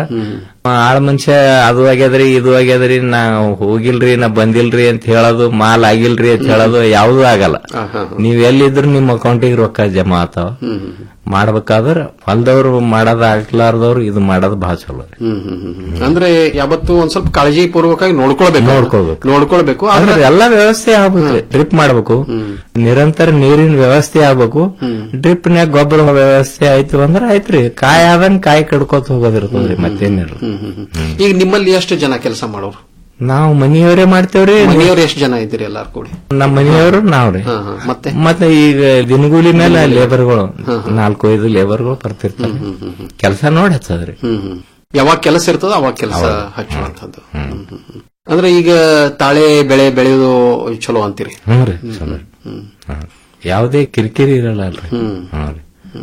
ಆಳ್ ಮನುಷ್ಯ ಅದು ಆಗ್ಯದ್ರಿ ಇದು ಆಗ್ಯದ್ರಿ ನಾ ಹೋಗಿಲ್ರಿ ನಾ ಬಂದಿಲ್ರಿ ಅಂತ ಹೇಳೋದು ಮಾಲ್ ಆಗಿಲ್ರಿ ಅಂತ ಹೇಳೋದು ಯಾವ್ದು ಆಗಲ್ಲ ನೀವ್ ಎಲ್ಲಿದ್ರು ನಿಮ್ ಅಕೌಂಟಿಗೆ ರೊಕ್ಕ ಜಮಾ ಆತಾವ ಮಾಡ್ಬೇಕಾದ್ರ ಹೊಲದವ್ರು ಮಾಡೋದ್ ಆಗ್ಲಾರ್ದವ್ರು ಇದು ಮಾಡೋದ್ ಬಹಳ ಚಲೋ ರೀ. ಹ್ಮ್ ಹ್ಮ್ ಹ್ಮ್ ಹ್ಮ್. ಅಂದ್ರೆ ಯಾವತ್ತು ಒಂದ್ ಸ್ವಲ್ಪ ಕಾಳಜಿ ಪೂರ್ವಕವಾಗಿ ನೋಡ್ಕೊಳ್ಬೇಕು ನೋಡ್ಕೊಳ್ಬೇಕು. ನೋಡ್ಕೊಳ್ಬೇಕು ಆದ್ರೆ ಆದ್ರೆ ಎಲ್ಲಾ ವ್ಯವಸ್ಥೆ ಆಗ್ಬೇಕ್ರಿ ಡ್ರಿಪ್ ಮಾಡ್ಬೇಕು ನಿರಂತರ ನೀರಿನ ವ್ಯವಸ್ಥೆ ಆಗ್ಬೇಕು ಡ್ರಿಪ್ ನ್ಯಾಗ ಗೊಬ್ಬರ ವ್ಯವಸ್ಥೆ ಆಯ್ತು ಅಂದ್ರ ಆಯ್ತ್ರಿ ಕಾಯಿ ಆದಂಗ್ ಕಾಯಿ ಕಡ್ಕೋತ ಹೋಗೋದಿರ್ತದ್ರಿ ಮತ್ತೇನಿಲ್ಲ ಈಗ ನಿಮ್ಮಲ್ಲಿ ಎಷ್ಟು ಜನ ಕೆಲಸ ಮಾಡೋರು ನಾವು ಮನಿಯವರೇ ಮಾಡ್ತೇವ್ರಿ ಮನೆಯವ್ರು ಎಷ್ಟು ಜನ ಇದ್ದೀರಿ ಎಲ್ಲಾರು ಕೂಡಿ ನಮ್ಮ ಮನೆಯವರು ನಾವ್ರಿ ಹಾ, ಹಾ. ಮತ್ತೆ ಮತ್ತೆ ಈಗ ದಿನಗೂಲಿ ಮೇಲೆ ಲೇಬರ್ಗಳು ನಾಲ್ಕು ಐದು ಲೇಬರ್ಗಳು ಬರ್ತಿರ್ತಾರೆ ಕೆಲಸ ನೋಡಿ ಹಚ್ಚದ್ರಿ ಹ್ಮ್ ಹ್ಮ್ ಯಾವಾಗ ಕೆಲಸ ಇರ್ತದೋ ಅವಾಗ ಕೆಲಸ ಹಚ್ಚುವಂತದ್ದು ಹ್ಮ್ ಹ್ಮ್ ಹ್ಮ್. ಅಂದ್ರೆ ಈಗ ತಾಳೆ ಬೆಳೆ ಬೆಳೆಯೋದು ಚಲೋ ಅಂತೀರಿ ಹ್ಞೂ ರೀ ಚಲೋ ರೀ. ಹಾ. ಯಾವುದೇ ಕಿರಿಕಿರಿ ಇರಲ್ಲ ಅಲ್ರಿ ಹಾ ರೀ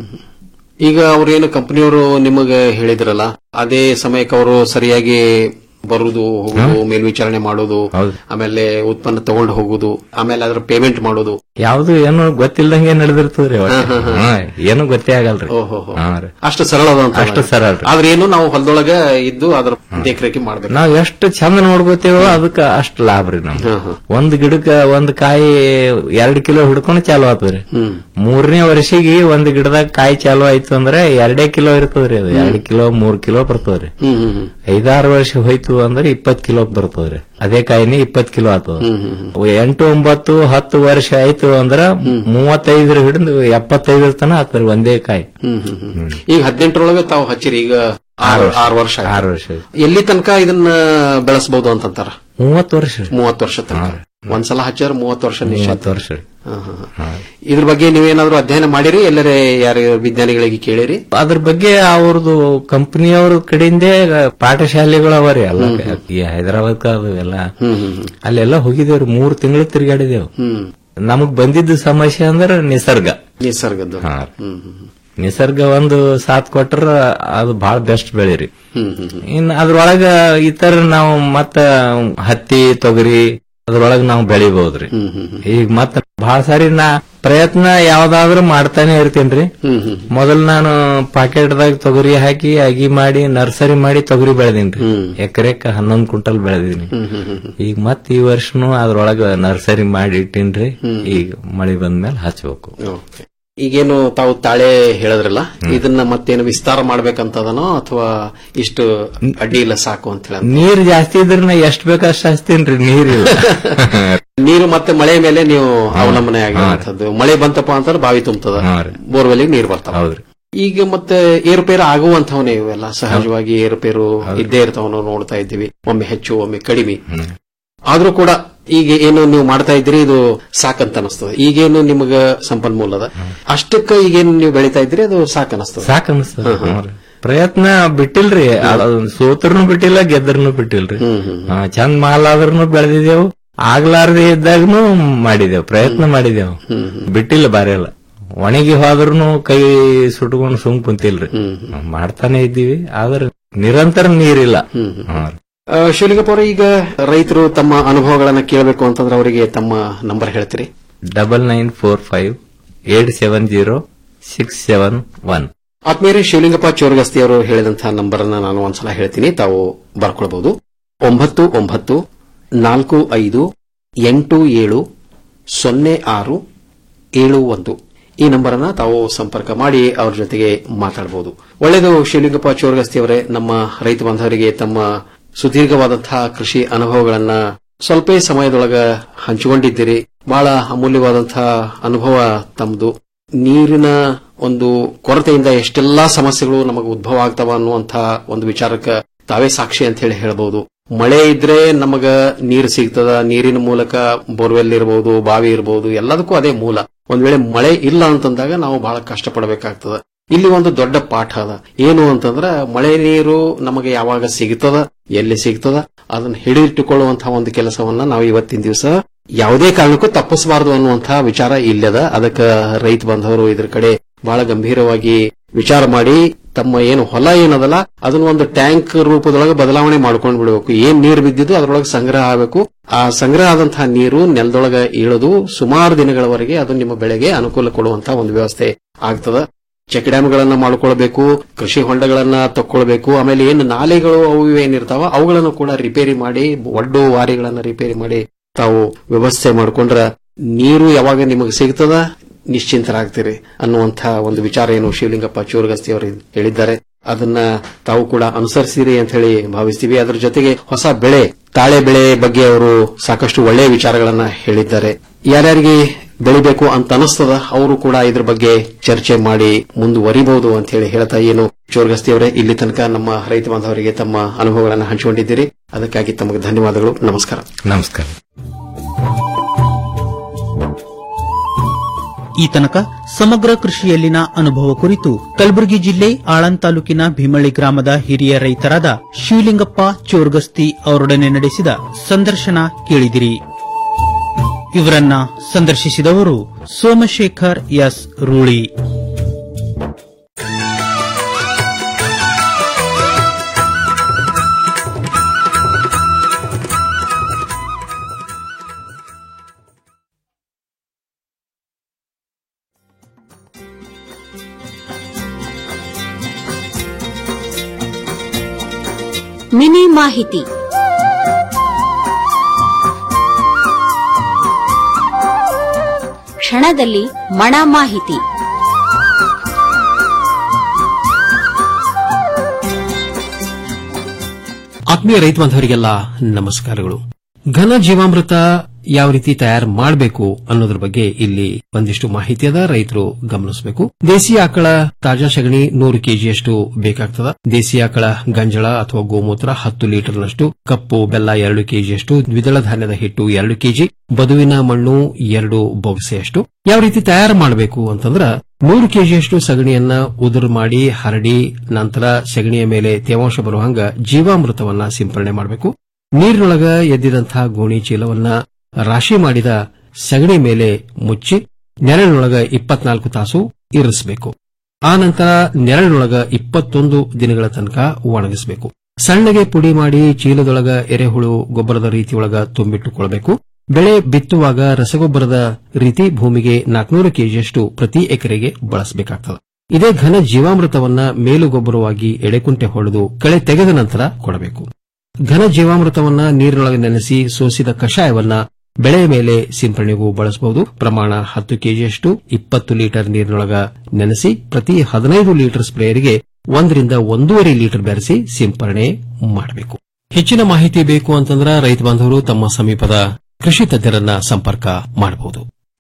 ಈಗ ಅವ್ರೇನು ಕಂಪನಿಯವರು ನಿಮಗೆ ಹೇಳಿದ್ರಲ್ಲ ಅದೇ ಸಮಯಕ್ಕೆ ಅವರು ಸರಿಯಾಗಿ ಬರುದು ಹೋಗುದು ಮೇಲ್ವಿಚಾರಣೆ ಮಾಡೋದು ಆಮೇಲೆ ಉತ್ಪನ್ನ ತಗೊಂಡು ಹೋಗುದು ಆಮೇಲೆ ಅದ್ರ ಪೇಮೆಂಟ್ ಮಾಡೋದು ಯಾವ್ದು ಏನು ಗೊತ್ತಿಲ್ದಂಗೆ ನಡೆದಿರ್ತದ್ರಿ ಒಟ್ಟು. ಹಾ, ಏನು ಗೊತ್ತೇ ಆಗಲ್ರಿ ಹಾ ರೀ. ಅಷ್ಟು ಸರಳ ಅದ ಅಂತ ಅಷ್ಟು ಸರಳ ರೀ. ಆದ್ರೆ ಏನು ನಾವು ಹೊಲದೊಳಗ ಇದ್ದು ಅದ್ರ ದೇಖರೇಖೆ ಮಾಡ್ಬೇಕು ನಾವ್ ಎಷ್ಟು ಚಂದ ನೋಡ್ಕೋತೇವೋ ಅದಕ್ಕ ಅಷ್ಟು ಲಾಭ ರೀ ನಮ್ಗೆ ಒಂದ್ ಗಿಡಕ್ಕ ಒಂದ್ ಕಾಯಿ ಎರಡ್ ಕಿಲೋ ಹಿಡ್ಕೊಂಡು ಚಾಲು ಆತದ್ರಿ ಮೂರನೇ ವರ್ಷಿಗೆ ಒಂದ್ ಗಿಡದಾಗ ಕಾಯಿ ಚಾಲು ಆಯ್ತು ಅಂದ್ರೆ ಎರಡೇ ಕಿಲೋ ಇರ್ತದ್ರಿ ಅದು ಎರಡ್ ಕಿಲೋ ಮೂರ್ ಕಿಲೋ ಬರ್ತದ್ರಿ ಹ್ಮ್ ಹ್ಮ್ ಹ್ಮ್ ಐದಾರು ವರ್ಷ ಹೋಯ್ತು ಅಂದ್ರೆ ಇಪ್ಪತ್ ಕಿಲೋ ಬರ್ತದ್ರಿ ಅದೇ ಕಾಯಿನೇ ಇಪ್ಪತ್ ಕಿಲೋ ಆತದ ಎಂಟು ಒಂಬತ್ತು ಹತ್ತು ವರ್ಷ ಆಯ್ತು ಅಂದ್ರ ಮೂವತ್ತೈದರ ಹಿಡಿದು ಎಪ್ಪತ್ತೈದರ ತನ ಆತದ್ರಿ ಒಂದೇ ಕಾಯಿ ಹ್ಮ್ ಹ್ಮ್ ಹ್ಮ್. ಈಗ ಹದಿನೆಂಟರೊಳಗೆ ತಾವು ಹಚ್ಚಿರಿ ಈಗ ಆರು ಆರು ವರ್ಷ ಆಯ್ತು. ಆರು ವರ್ಷ ಆಯ್ತು. ಎಲ್ಲಿ ತನಕ ಇದನ್ನ ಬೆಳೆಸಬಹುದು ಅಂತಂತಾರ ಮೂವತ್ತು ವರ್ಷ ರೀ. ಮೂವತ್ತು ವರ್ಷ ತನಕ ಒಂದ್ಸಲ ಹಚ್ಚಾರ ಮೂವತ್ತು ವರ್ಷ ನಿಶ್ಚಿತ. ಮೂವತ್ತು ವರ್ಷ ರೀ. ಹಾ, ಹಾ, ಹಾ. ಇದ್ರ ಬಗ್ಗೆ ನೀವೇನಾದ್ರೂ ಅಧ್ಯಯನ ಮಾಡಿರಿ ಎಲ್ಲರೇ ಯಾರ ವಿಜ್ಞಾನಿಗಳಿಗೆ ಕೇಳಿರಿ ಅದ್ರ ಬಗ್ಗೆ ಅವ್ರದ್ದು ಕಂಪನಿಯವ್ರ ಕಡೆಯಿಂದೇ ಪಾಠಶಾಲೆಗಳು ಅವರಿ ಅಲ್ಲ ಈ ಹೈದರಾಬಾದ್ ಅದು ಎಲ್ಲ ಅಲ್ಲೆಲ್ಲ ಹೋಗಿದೇವ್ರಿ ಮೂರ್ ತಿಂಗಳು ತಿರುಗಾಡಿದೇವ್ ನಮಗ್ ಬಂದಿದ್ದ ಸಮಸ್ಯೆ ಅಂದ್ರ ನಿಸರ್ಗ ನಿಸರ್ಗದ್ದು ಹಾ ರೀ. ನಿಸರ್ಗ ಒಂದು ಸಾಥ್ ಕೊಟ್ರ ಅದು ಬಹಳ ಬೆಸ್ಟ್ ಬೆಳಿರಿ ಇನ್ ಅದ್ರೊಳಗ ಇತರ ನಾವು ಮತ್ತ ಹತ್ತಿ ತೊಗರಿ ಅದ್ರೊಳಗ ನಾವು ಬೆಳಿಬಹುದ್ರಿ ಈಗ ಮತ್ತ ಬಹಳ ಸಾರಿ ನಾ ಪ್ರಯತ್ನ ಯಾವ್ದಾದ್ರು ಮಾಡ್ತಾನೆ ಇರ್ತೀನ್ರಿ ಮೊದಲ್ ನಾನು ಪಾಕೆಟ್ದಾಗ ತೊಗರಿ ಹಾಕಿ ಅಗಿ ಮಾಡಿ ನರ್ಸರಿ ಮಾಡಿ ತೊಗರಿ ಬೆಳೆದೀನ್ರಿ ಎಕರೆಕ್ ಹನ್ನೊಂದ್ ಕ್ವಿಂಟಲ್ ಬೆಳೆದೀನಿ ಈಗ ಮತ್ ಈ ವರ್ಷನು ಅದ್ರೊಳಗ ನರ್ಸರಿ ಮಾಡಿ ಇಟ್ಟಿನ್ರಿ ಈಗ ಮಳಿ ಬಂದ್ಮೇಲೆ ಹಚ್ಬೇಕು ಈಗೇನು ತಾವು ತಾಳೆ ಹೇಳಿದ್ರಲ್ಲ ಇದನ್ನ ಮತ್ತೇನು ವಿಸ್ತಾರ ಮಾಡ್ಬೇಕಂತದನೋ ಅಥವಾ ಇಷ್ಟು ಅಡ್ಡಿ ಇಲ್ಲ ಸಾಕು ಅಂತ ಹೇಳ ನೀರ್ ಜಾಸ್ತಿ ಇದ್ರ ನಾ ಎಷ್ಟ್ ಬೇಕಷ್ಟು ಹಚ್ತೀನ್ರಿ ನೀರಿಲ್ಲ ನೀರು ಮತ್ತೆ ಮಳೆ ಮೇಲೆ ನೀವು ಅವಲಂಬನೆ ಆಗಿರುವಂತದ್ದು ಮಳೆ ಬಂತಪ್ಪ ಅಂತಂದ್ರೆ ಬಾವಿ ತುಂಬತದ ಬೋರ್ವೆಲ್ ನೀರು ಬರ್ತಾವ ಈಗ ಮತ್ತೆ ಏರುಪೇರು ಆಗುವಂತವನೇ ಇವೆಲ್ಲ ಸಹಜವಾಗಿ ಏರುಪೇರು ಇದ್ದೇ ಇರ್ತಾವ ನಾವು ನೋಡ್ತಾ ಇದ್ದೀವಿ ಒಮ್ಮೆ ಹೆಚ್ಚು ಒಮ್ಮೆ ಕಡಿಮೆ ಆದ್ರೂ ಕೂಡ ಈಗ ಏನು ನೀವು ಮಾಡ್ತಾ ಇದ್ರಿ ಇದು ಸಾಕಂತ ಅನಿಸ್ತದೆ ಈಗೇನು ನಿಮಗ ಸಂಪನ್ಮೂಲ ಅದ ಅಷ್ಟಕ್ಕ ಈಗೇನು ನೀವು ಬೆಳಿತಾ ಇದ್ರಿ ಅದು ಸಾಕ್ ಅನಿಸ್ತದೆ ಸಾಕ್ ಅನಿಸ್ತದ ಹ್ಞೂರಿ. ಪ್ರಯತ್ನ ಬಿಟ್ಟಿಲ್ರಿ ಸೋತ್ರನು ಬಿಟ್ಟಿಲ್ಲ ಗೆದ್ರನು ಬಿಟ್ಟಿಲ್ರಿ ಹಾ, ಚಂದ್ ಮಾಲ್ ಆದ್ರೂ ಬೆಳೆದಿದ್ದೇವು ಆಗ್ಲಾರ್ದೆ ಇದ್ದಾಗನು ಮಾಡಿದೆವು ಪ್ರಯತ್ನ ಮಾಡಿದೆವು ಬಿಟ್ಟಿಲ್ಲ ಬಾರಿ ಅಲ್ಲ ಒಣಗಿ ಹೋದ್ರೂ ಕೈ ಸುಟ್ಕೊಂಡು ಸುಮ್ ಕುಂತಿಲ್ರಿ ಮಾಡ್ತಾನೆ ಇದ್ದೀವಿ ಆದ್ರೆ ನಿರಂತರ ನೀರಿಲ್ಲ ಹಾ ರೀ. ಆ, ಶಿವಲಿಂಗಪ್ಪ ಅವರೇ ಈಗ ರೈತರು ತಮ್ಮ ಅನುಭವಗಳನ್ನ ಕೇಳಬೇಕು ಅಂತಂದ್ರೆ ಅವರಿಗೆ ತಮ್ಮ ನಂಬರ್ ಹೇಳ್ತೀರಿ double nine four five eight seven zero six seven one ಆತ್ಮೀಯರೇ ಶಿವಲಿಂಗಪ್ಪ ಚೋರಗಸ್ತಿ ಅವರು ಹೇಳಿದಂತಹ ನಂಬರ್ ಅನ್ನ ನಾನು ಒಂದ್ಸಲ ಹೇಳ್ತೀನಿ ತಾವು ಬರ್ಕೊಳ್ಬಹುದು ಒಂಬತ್ತು ಒಂಬತ್ತು ನಾಲ್ಕು ಐದು ಎಂಟು ಏಳು ಸೊನ್ನೆ ಆರು ಏಳು ಒಂದು ಈ ನಂಬರ್ ಅನ್ನ ತಾವು ಸಂಪರ್ಕ ಮಾಡಿ ಅವ್ರ ಜೊತೆಗೆ ಮಾತಾಡಬಹುದು ಒಳ್ಳೆಯದು ಶಿವಲಿಂಗಪ್ಪ ಚೋರಗಸ್ತಿ ಅವರೇ ನಮ್ಮ ರೈತ ಬಾಂಧವರಿಗೆ ತಮ್ಮ ಸುದೀರ್ಘವಾದಂತಹ ಕೃಷಿ ಅನುಭವಗಳನ್ನ ಸ್ವಲ್ಪ ಸಮಯದೊಳಗ ಹಂಚಿಕೊಂಡಿದ್ದೀರಿ ಬಹಳ ಅಮೂಲ್ಯವಾದಂತಹ ಅನುಭವ ತಮ್ಮದು ನೀರಿನ ಒಂದು ಕೊರತೆಯಿಂದ ಎಷ್ಟೆಲ್ಲಾ ಸಮಸ್ಯೆಗಳು ನಮಗೆ ಉದ್ಭವ ಆಗ್ತಾವ ಅನ್ನುವಂತಹ ಒಂದು ವಿಚಾರಕ್ಕೆ ತಾವೇ ಸಾಕ್ಷಿ ಅಂತ ಹೇಳಿ ಹೇಳಬಹುದು ಮಳೆ ಇದ್ರೆ ನಮಗ ನೀರು ಸಿಗ್ತದ ನೀರಿನ ಮೂಲಕ ಬೋರ್ವೆಲ್ ಇರಬಹುದು ಬಾವಿ ಇರಬಹುದು ಎಲ್ಲದಕ್ಕೂ ಅದೇ ಮೂಲ ಒಂದ್ ವೇಳೆ ಮಳೆ ಇಲ್ಲ ಅಂತಂದಾಗ ನಾವು ಬಹಳ ಕಷ್ಟಪಡಬೇಕಾಗ್ತದ ಇಲ್ಲಿ ಒಂದು ದೊಡ್ಡ ಪಾಠ ಅದ ಏನು ಅಂತಂದ್ರ ಮಳೆ ನೀರು ನಮಗೆ ಯಾವಾಗ ಸಿಗ್ತದ ಎಲ್ಲಿ ಸಿಗ್ತದ ಅದನ್ನ ಹಿಡಿದಿಟ್ಟುಕೊಳ್ಳುವಂತಹ ಒಂದು ಕೆಲಸವನ್ನ ನಾವು ಇವತ್ತಿನ ದಿವಸ ಯಾವುದೇ ಕಾರಣಕ್ಕೂ ತಪ್ಪಿಸಬಾರದು ಅನ್ನುವಂತಹ ವಿಚಾರ ಇಲ್ಲದ ಅದಕ್ಕೆ ರೈತ ಬಾಂಧವರು ಇದ್ರ ಕಡೆ ಬಹಳ ಗಂಭೀರವಾಗಿ ವಿಚಾರ ಮಾಡಿ ತಮ್ಮ ಏನು ಹೊಲ ಏನದಲ್ಲ ಅದನ್ನ ಒಂದು ಟ್ಯಾಂಕ್ ರೂಪದೊಳಗೆ ಬದಲಾವಣೆ ಮಾಡ್ಕೊಂಡು ಬಿಡಬೇಕು ಏನ್ ನೀರು ಬಿದ್ದಿದ್ದು ಅದರೊಳಗೆ ಸಂಗ್ರಹ ಆಗಬೇಕು ಆ ಸಂಗ್ರಹ ಆದಂತಹ ನೀರು ನೆಲದೊಳಗೆ ಇಳಿದು ಸುಮಾರು ದಿನಗಳವರೆಗೆ ಅದು ನಿಮ್ಮ ಬೆಳೆಗೆ ಅನುಕೂಲ ಕೊಡುವಂತಹ ಒಂದು ವ್ಯವಸ್ಥೆ ಆಗ್ತದ ಚೆಕ್ ಡ್ಯಾಮ್ಗಳನ್ನ ಮಾಡ್ಕೊಳ್ಬೇಕು ಕೃಷಿ ಹೊಂಡಗಳನ್ನ ತಕ್ಕೊಳ್ಬೇಕು ಆಮೇಲೆ ಏನು ನಾಲೆಗಳು ಅವು ಇವು ಏನಿರ್ತಾವ ಅವುಗಳನ್ನು ಕೂಡ ರಿಪೇರಿ ಮಾಡಿ ಒಡ್ಡು ವಾರಿಗಳನ್ನ ರಿಪೇರಿ ಮಾಡಿ ತಾವು ವ್ಯವಸ್ಥೆ ಮಾಡ್ಕೊಂಡ್ರ ನೀರು ಯಾವಾಗ ನಿಮಗೆ ಸಿಗ್ತದ ನಿಶ್ಚಿಂತರಾಗ್ತೀರಿ ಅನ್ನುವಂತಹ ಒಂದು ವಿಚಾರ ಏನು ಶಿವಲಿಂಗಪ್ಪ ಚೂರ್ಗಸ್ತಿ ಅವರು ಹೇಳಿದ್ದಾರೆ ಅದನ್ನ ತಾವು ಕೂಡ ಅನುಸರಿಸಿರಿ ಅಂತ ಹೇಳಿ ಭಾವಿಸ್ತೀವಿ ಅದರ ಜೊತೆಗೆ ಹೊಸ ಬೆಳೆ ತಾಳೆ ಬೆಳೆ ಬಗ್ಗೆ ಅವರು ಸಾಕಷ್ಟು ಒಳ್ಳೆಯ ವಿಚಾರಗಳನ್ನ ಹೇಳಿದ್ದಾರೆ ಯಾರ್ಯಾರಿಗೆ ಬೆಳಿಬೇಕು ಅಂತ ಅನಿಸ್ತದ ಅವರು ಕೂಡ ಇದ್ರ ಬಗ್ಗೆ ಚರ್ಚೆ ಮಾಡಿ ಮುಂದುವರಿಬಹುದು ಅಂತ ಹೇಳಿ ಹೇಳ್ತಾ ಏನು ಚೋರ್ಗಸ್ತಿ ಅವರೇ ಇಲ್ಲಿ ತನಕ ನಮ್ಮ ರೈತ ಬಾಂಧವರಿಗೆ ತಮ್ಮ ಅನುಭವಗಳನ್ನು ಹಂಚಿಕೊಂಡಿದ್ದೀರಿ ಅದಕ್ಕಾಗಿ ತಮಗೆ ಧನ್ಯವಾದಗಳು ನಮಸ್ಕಾರ ನಮಸ್ಕಾರ ಈ ತನಕ ಸಮಗ್ರ ಕೃಷಿಯಲ್ಲಿನ ಅನುಭವ ಕುರಿತು ಕಲಬುರಗಿ ಜಿಲ್ಲೆ ಆಳಂದ್ ತಾಲೂಕಿನ ಭೀಮಳ್ಳಿ ಗ್ರಾಮದ ಹಿರಿಯ ರೈತರಾದ ಶಿವಲಿಂಗಪ್ಪ ಚೋರ್ಗಸ್ತಿ ಅವರೊಡನೆ ನಡೆಸಿದ ಸಂದರ್ಶನ ಕೇಳಿದಿರಿ ಇವರನ್ನ ಸಂದರ್ಶಿಸಿದವರು ಸೋಮಶೇಖರ್ ಎಸ್ ರೂಳಿ ಮಿನಿ ಮಾಹಿತಿ ಕ್ಷಣದಲ್ಲಿ ಮಣ ಮಾಹಿತಿ ಆತ್ಮೀಯ ರೈತ ಬಾಂಧವರಿಗೆಲ್ಲ ನಮಸ್ಕಾರಗಳು ಘನ ಜೀವಾಮೃತ ಯಾವ ರೀತಿ ತಯಾರು ಮಾಡಬೇಕು ಅನ್ನೋದ್ರ ಬಗ್ಗೆ ಇಲ್ಲಿ ಒಂದಿಷ್ಟು ಮಾಹಿತಿ ಅದ ರೈತರು ಗಮನಿಸಬೇಕು ದೇಸಿ ಆಕಳ ತಾಜಾ ಸಗಣಿ ನೂರು ಕೆಜಿಯಷ್ಟು ಬೇಕಾಗ್ತದ ದೇಸಿ ಆಕಳ ಗಂಜಳ ಅಥವಾ ಗೋಮೂತ್ರ ಹತ್ತು ಲೀಟರ್ನಷ್ಟು ಕಪ್ಪು ಬೆಲ್ಲ ಎರಡು ಕೆಜಿಯಷ್ಟು ದ್ವಿದಳ ಧಾನ್ಯದ ಹಿಟ್ಟು ಎರಡು ಕೆಜಿ ಬದುವಿನ ಮಣ್ಣು ಎರಡು ಬೊಗಸೆಯಷ್ಟು ಯಾವ ರೀತಿ ತಯಾರು ಮಾಡಬೇಕು ಅಂತಂದ್ರ ನೂರು ಕೆಜಿಯಷ್ಟು ಸಗಣಿಯನ್ನ ಉದುರು ಮಾಡಿ ಹರಡಿ ನಂತರ ಸಗಣಿಯ ಮೇಲೆ ತೇವಾಂಶ ಬರುವಂಗ ಜೀವಾಮೃತವನ್ನ ಸಿಂಪರಣೆ ಮಾಡಬೇಕು ನೀರಿನೊಳಗ ಎದ್ದಿದಂತಹ ಗೋಣಿ ಚೀಲವನ್ನ ರಾಶಿ ಮಾಡಿದ ಸಗಣಿ ಮೇಲೆ ಮುಚ್ಚಿ ನೆರಳಿನೊಳಗ ಇಪ್ಪತ್ನಾಲ್ಕು ತಾಸು ಇರಿಸಬೇಕು ಆ ನಂತರ ನೆರಳಿನೊಳಗ ಇಪ್ಪತ್ತೊಂದು ದಿನಗಳ ತನಕ ಒಣಗಿಸಬೇಕು ಸಣ್ಣಗೆ ಪುಡಿ ಮಾಡಿ ಚೀಲದೊಳಗ ಎರೆಹುಳು ಗೊಬ್ಬರದ ರೀತಿಯೊಳಗ ತುಂಬಿಟ್ಟುಕೊಳ್ಳಬೇಕು ಬೆಳೆ ಬಿತ್ತುವಾಗ ರಸಗೊಬ್ಬರದ ರೀತಿ ಭೂಮಿಗೆ ನಾಲ್ಕನೂರು ಕೆಜಿಯಷ್ಟು ಪ್ರತಿ ಎಕರೆಗೆ ಬಳಸಬೇಕಾಗ್ತದೆ ಇದೇ ಘನ ಜೀವಾಮೃತವನ್ನ ಮೇಲುಗೊಬ್ಬರವಾಗಿ ಎಡೆಕುಂಟೆ ಹೊಡೆದು ಕಳೆ ತೆಗೆದ ನಂತರ ಕೊಡಬೇಕು ಘನ ಜೀವಾಮೃತವನ್ನ ನೀರಿನೊಳಗೆ ನೆನೆಸಿ ಸೋಸಿದ ಕಷಾಯವನ್ನ ಬೆಳೆಯ ಮೇಲೆ ಸಿಂಪರಣೆಗೂ ಬಳಸಬಹುದು ಪ್ರಮಾಣ ಹತ್ತು ಕೆಜಿಯಷ್ಟು ಇಪ್ಪತ್ತು ಲೀಟರ್ ನೀರಿನೊಳಗ ನೆನೆಸಿ ಪ್ರತಿ ಹದಿನೈದು ಲೀಟರ್ ಸ್ಪ್ರೇಯರ್ಗೆ ಒಂದರಿಂದ ಒಂದೂವರೆ ಲೀಟರ್ ಬೆರೆಸಿ ಸಿಂಪರಣೆ ಮಾಡಬೇಕು ಹೆಚ್ಚಿನ ಮಾಹಿತಿ ಬೇಕು ಅಂತಂದ್ರೆ ರೈತ ಬಾಂಧವರು ತಮ್ಮ ಸಮೀಪದ ಕೃಷಿ ತಜ್ಞರನ್ನ ಸಂಪರ್ಕ ಮಾಡಬಹುದು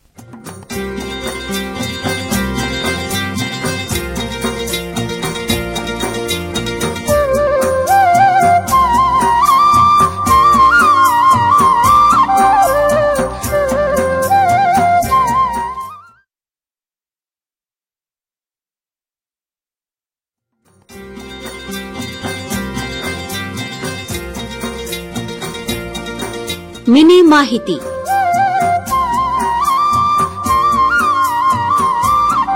ಮಿನಿ ಮಾಹಿತಿ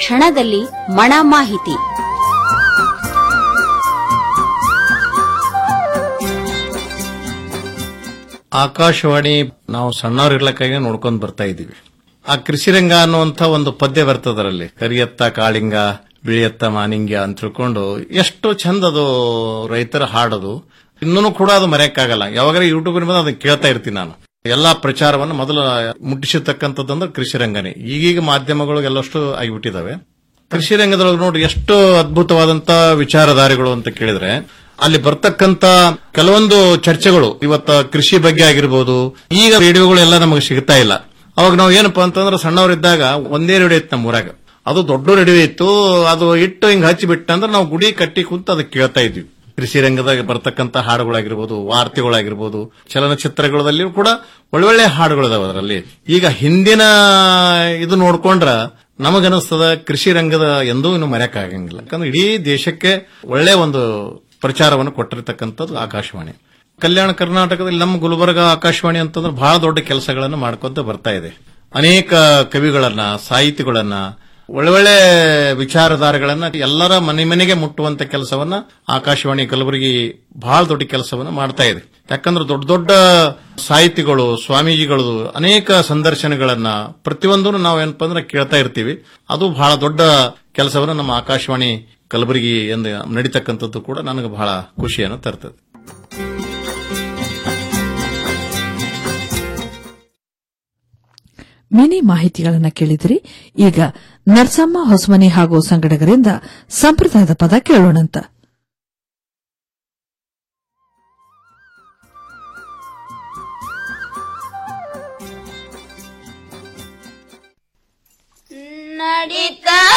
ಕ್ಷಣದಲ್ಲಿ ಮಣ ಮಾಹಿತಿ ಆಕಾಶವಾಣಿ ನಾವು ಸಣ್ಣವರಿರ್ಲಕ್ಕಾಗಿ ನೋಡ್ಕೊಂಡ್ ಬರ್ತಾ ಇದೀವಿ ಆ ಕೃಷಿರಂಗ ಅನ್ನುವಂತ ಒಂದು ಪದ್ಯ ಬರ್ತದರಲ್ಲಿ ಕರಿಯತ್ತ ಕಾಳಿಂಗ ಬಿಳಿಯತ್ತ ಮಾನಿಂಗ್ಯ ಅಂತ ತಿಳ್ಕೊಂಡು ಎಷ್ಟು ಚಂದ ಅದು ರೈತರ ಹಾಡೋದು ಇನ್ನೂ ಕೂಡ ಅದು ಮರೆಯಕ್ಕಾಗಲ್ಲ ಯಾವಾಗ ಯೂಟ್ಯೂಬ್ ಬಂದು ಅದನ್ನ ಕೇಳ್ತಾ ಇರ್ತೀನಿ ನಾನು ಎಲ್ಲಾ ಪ್ರಚಾರವನ್ನು ಮೊದಲು ಮುಟ್ಟಿಸಿರ್ತಕ್ಕಂಥದ್ದಂದ್ರೆ ಕೃಷಿರಂಗನೇ ಈಗೀಗ ಮಾಧ್ಯಮಗಳು ಎಲ್ಲಷ್ಟು ಆಗಿಬಿಟ್ಟಿದಾವೆ ಕೃಷಿ ರಂಗದೊಳಗೆ ನೋಡಿ ಎಷ್ಟು ಅದ್ಭುತವಾದಂತ ವಿಚಾರಧಾರೆಗಳು ಅಂತ ಕೇಳಿದ್ರೆ ಅಲ್ಲಿ ಬರ್ತಕ್ಕಂತ ಕೆಲವೊಂದು ಚರ್ಚೆಗಳು ಇವತ್ತ ಕೃಷಿ ಬಗ್ಗೆ ಆಗಿರ್ಬೋದು ಈಗ ರೇಡಿಯೋಗಳು ಎಲ್ಲ ನಮಗೆ ಸಿಗ್ತಾ ಇಲ್ಲ ಅವಾಗ ನಾವು ಏನಪ್ಪಾ ಅಂತಂದ್ರೆ ಸಣ್ಣವರಿದ್ದಾಗ ಒಂದೇ ರೇಡಿಯೋ ಇತ್ತು ನಮ್ಮ ಊರಾಗ ಅದು ದೊಡ್ಡ ರೇಡಿಯೋ ಇತ್ತು ಅದು ಇಟ್ಟು ಹಿಂಗ್ ಹಚ್ಚಿ ಬಿಟ್ಟಂದ್ರೆ ನಾವು ಗುಡಿ ಕಟ್ಟಿ ಕುಂತ ಅದಕ್ಕೆ ಕೇಳ್ತಾ ಇದ್ವಿ ಕೃಷಿ ರಂಗದಾಗ ಬರ್ತಕ್ಕಂತ ಹಾಡುಗಳಾಗಿರ್ಬೋದು ವಾರ್ತೆಗಳಾಗಿರ್ಬೋದು ಚಲನಚಿತ್ರಗಳಲ್ಲಿ ಕೂಡ ಒಳ್ಳೊಳ್ಳೆ ಹಾಡುಗಳಿದಾವೆ ಅದರಲ್ಲಿ ಈಗ ಹಿಂದಿನ ಇದು ನೋಡ್ಕೊಂಡ್ರ ನಮಗನಿಸ್ತದ ಕೃಷಿ ರಂಗದ ಎಂದೂ ಇನ್ನು ಮರೆಯಕ್ಕಾಗಂಗಿಲ್ಲ ಯಾಕಂದ್ರೆ ಇಡೀ ದೇಶಕ್ಕೆ ಒಳ್ಳೆ ಒಂದು ಪ್ರಚಾರವನ್ನು ಕೊಟ್ಟಿರ್ತಕ್ಕಂಥದ್ದು ಆಕಾಶವಾಣಿ ಕಲ್ಯಾಣ ಕರ್ನಾಟಕದಲ್ಲಿ ನಮ್ಮ ಗುಲ್ಬರ್ಗ ಆಕಾಶವಾಣಿ ಅಂತಂದ್ರೆ ಬಹಳ ದೊಡ್ಡ ಕೆಲಸಗಳನ್ನು ಮಾಡ್ಕೊಂತ ಬರ್ತಾ ಇದೆ ಅನೇಕ ಕವಿಗಳನ್ನ ಸಾಹಿತಿಗಳನ್ನ ಒಳ್ಳೊಳ್ಳೆ ವಿಚಾರಧಾರೆಗಳನ್ನ ಎಲ್ಲರ ಮನೆ ಮನೆಗೆ ಮುಟ್ಟುವಂತ ಕೆಲಸವನ್ನ ಆಕಾಶವಾಣಿ ಕಲಬುರಗಿ ಬಹಳ ದೊಡ್ಡ ಕೆಲಸವನ್ನ ಮಾಡ್ತಾ ಇದೆ ಯಾಕಂದ್ರೆ ದೊಡ್ಡ ದೊಡ್ಡ ಸಾಹಿತಿಗಳು ಸ್ವಾಮೀಜಿಗಳು ಅನೇಕ ಸಂದರ್ಶನಗಳನ್ನ ಪ್ರತಿಯೊಂದನ್ನು ನಾವು ಏನಪ್ಪಾ ಅಂದ್ರೆ ಕೇಳ್ತಾ ಇರ್ತೀವಿ ಅದು ಬಹಳ ದೊಡ್ಡ ಕೆಲಸವನ್ನ ನಮ್ಮ ಆಕಾಶವಾಣಿ ಕಲಬುರಗಿ ಎಂದು ನಡೀತಕ್ಕಂಥದ್ದು ಕೂಡ ನನಗೆ ಬಹಳ ಖುಷಿಯನ್ನು ತರ್ತದೆ ಮಿನಿ ಮಾಹಿತಿಗಳನ್ನ ಕೇಳಿದಿರಿ ಈಗ ನರಸಮ್ಮ ಹೊಸಮನಿ ಹಾಗೂ ಸಂಗಡಗರಿಂದ ಸಂಪ್ರದಾಯದ ಪದ ಕೇಳೋಣಂತ ನಡಿತಾ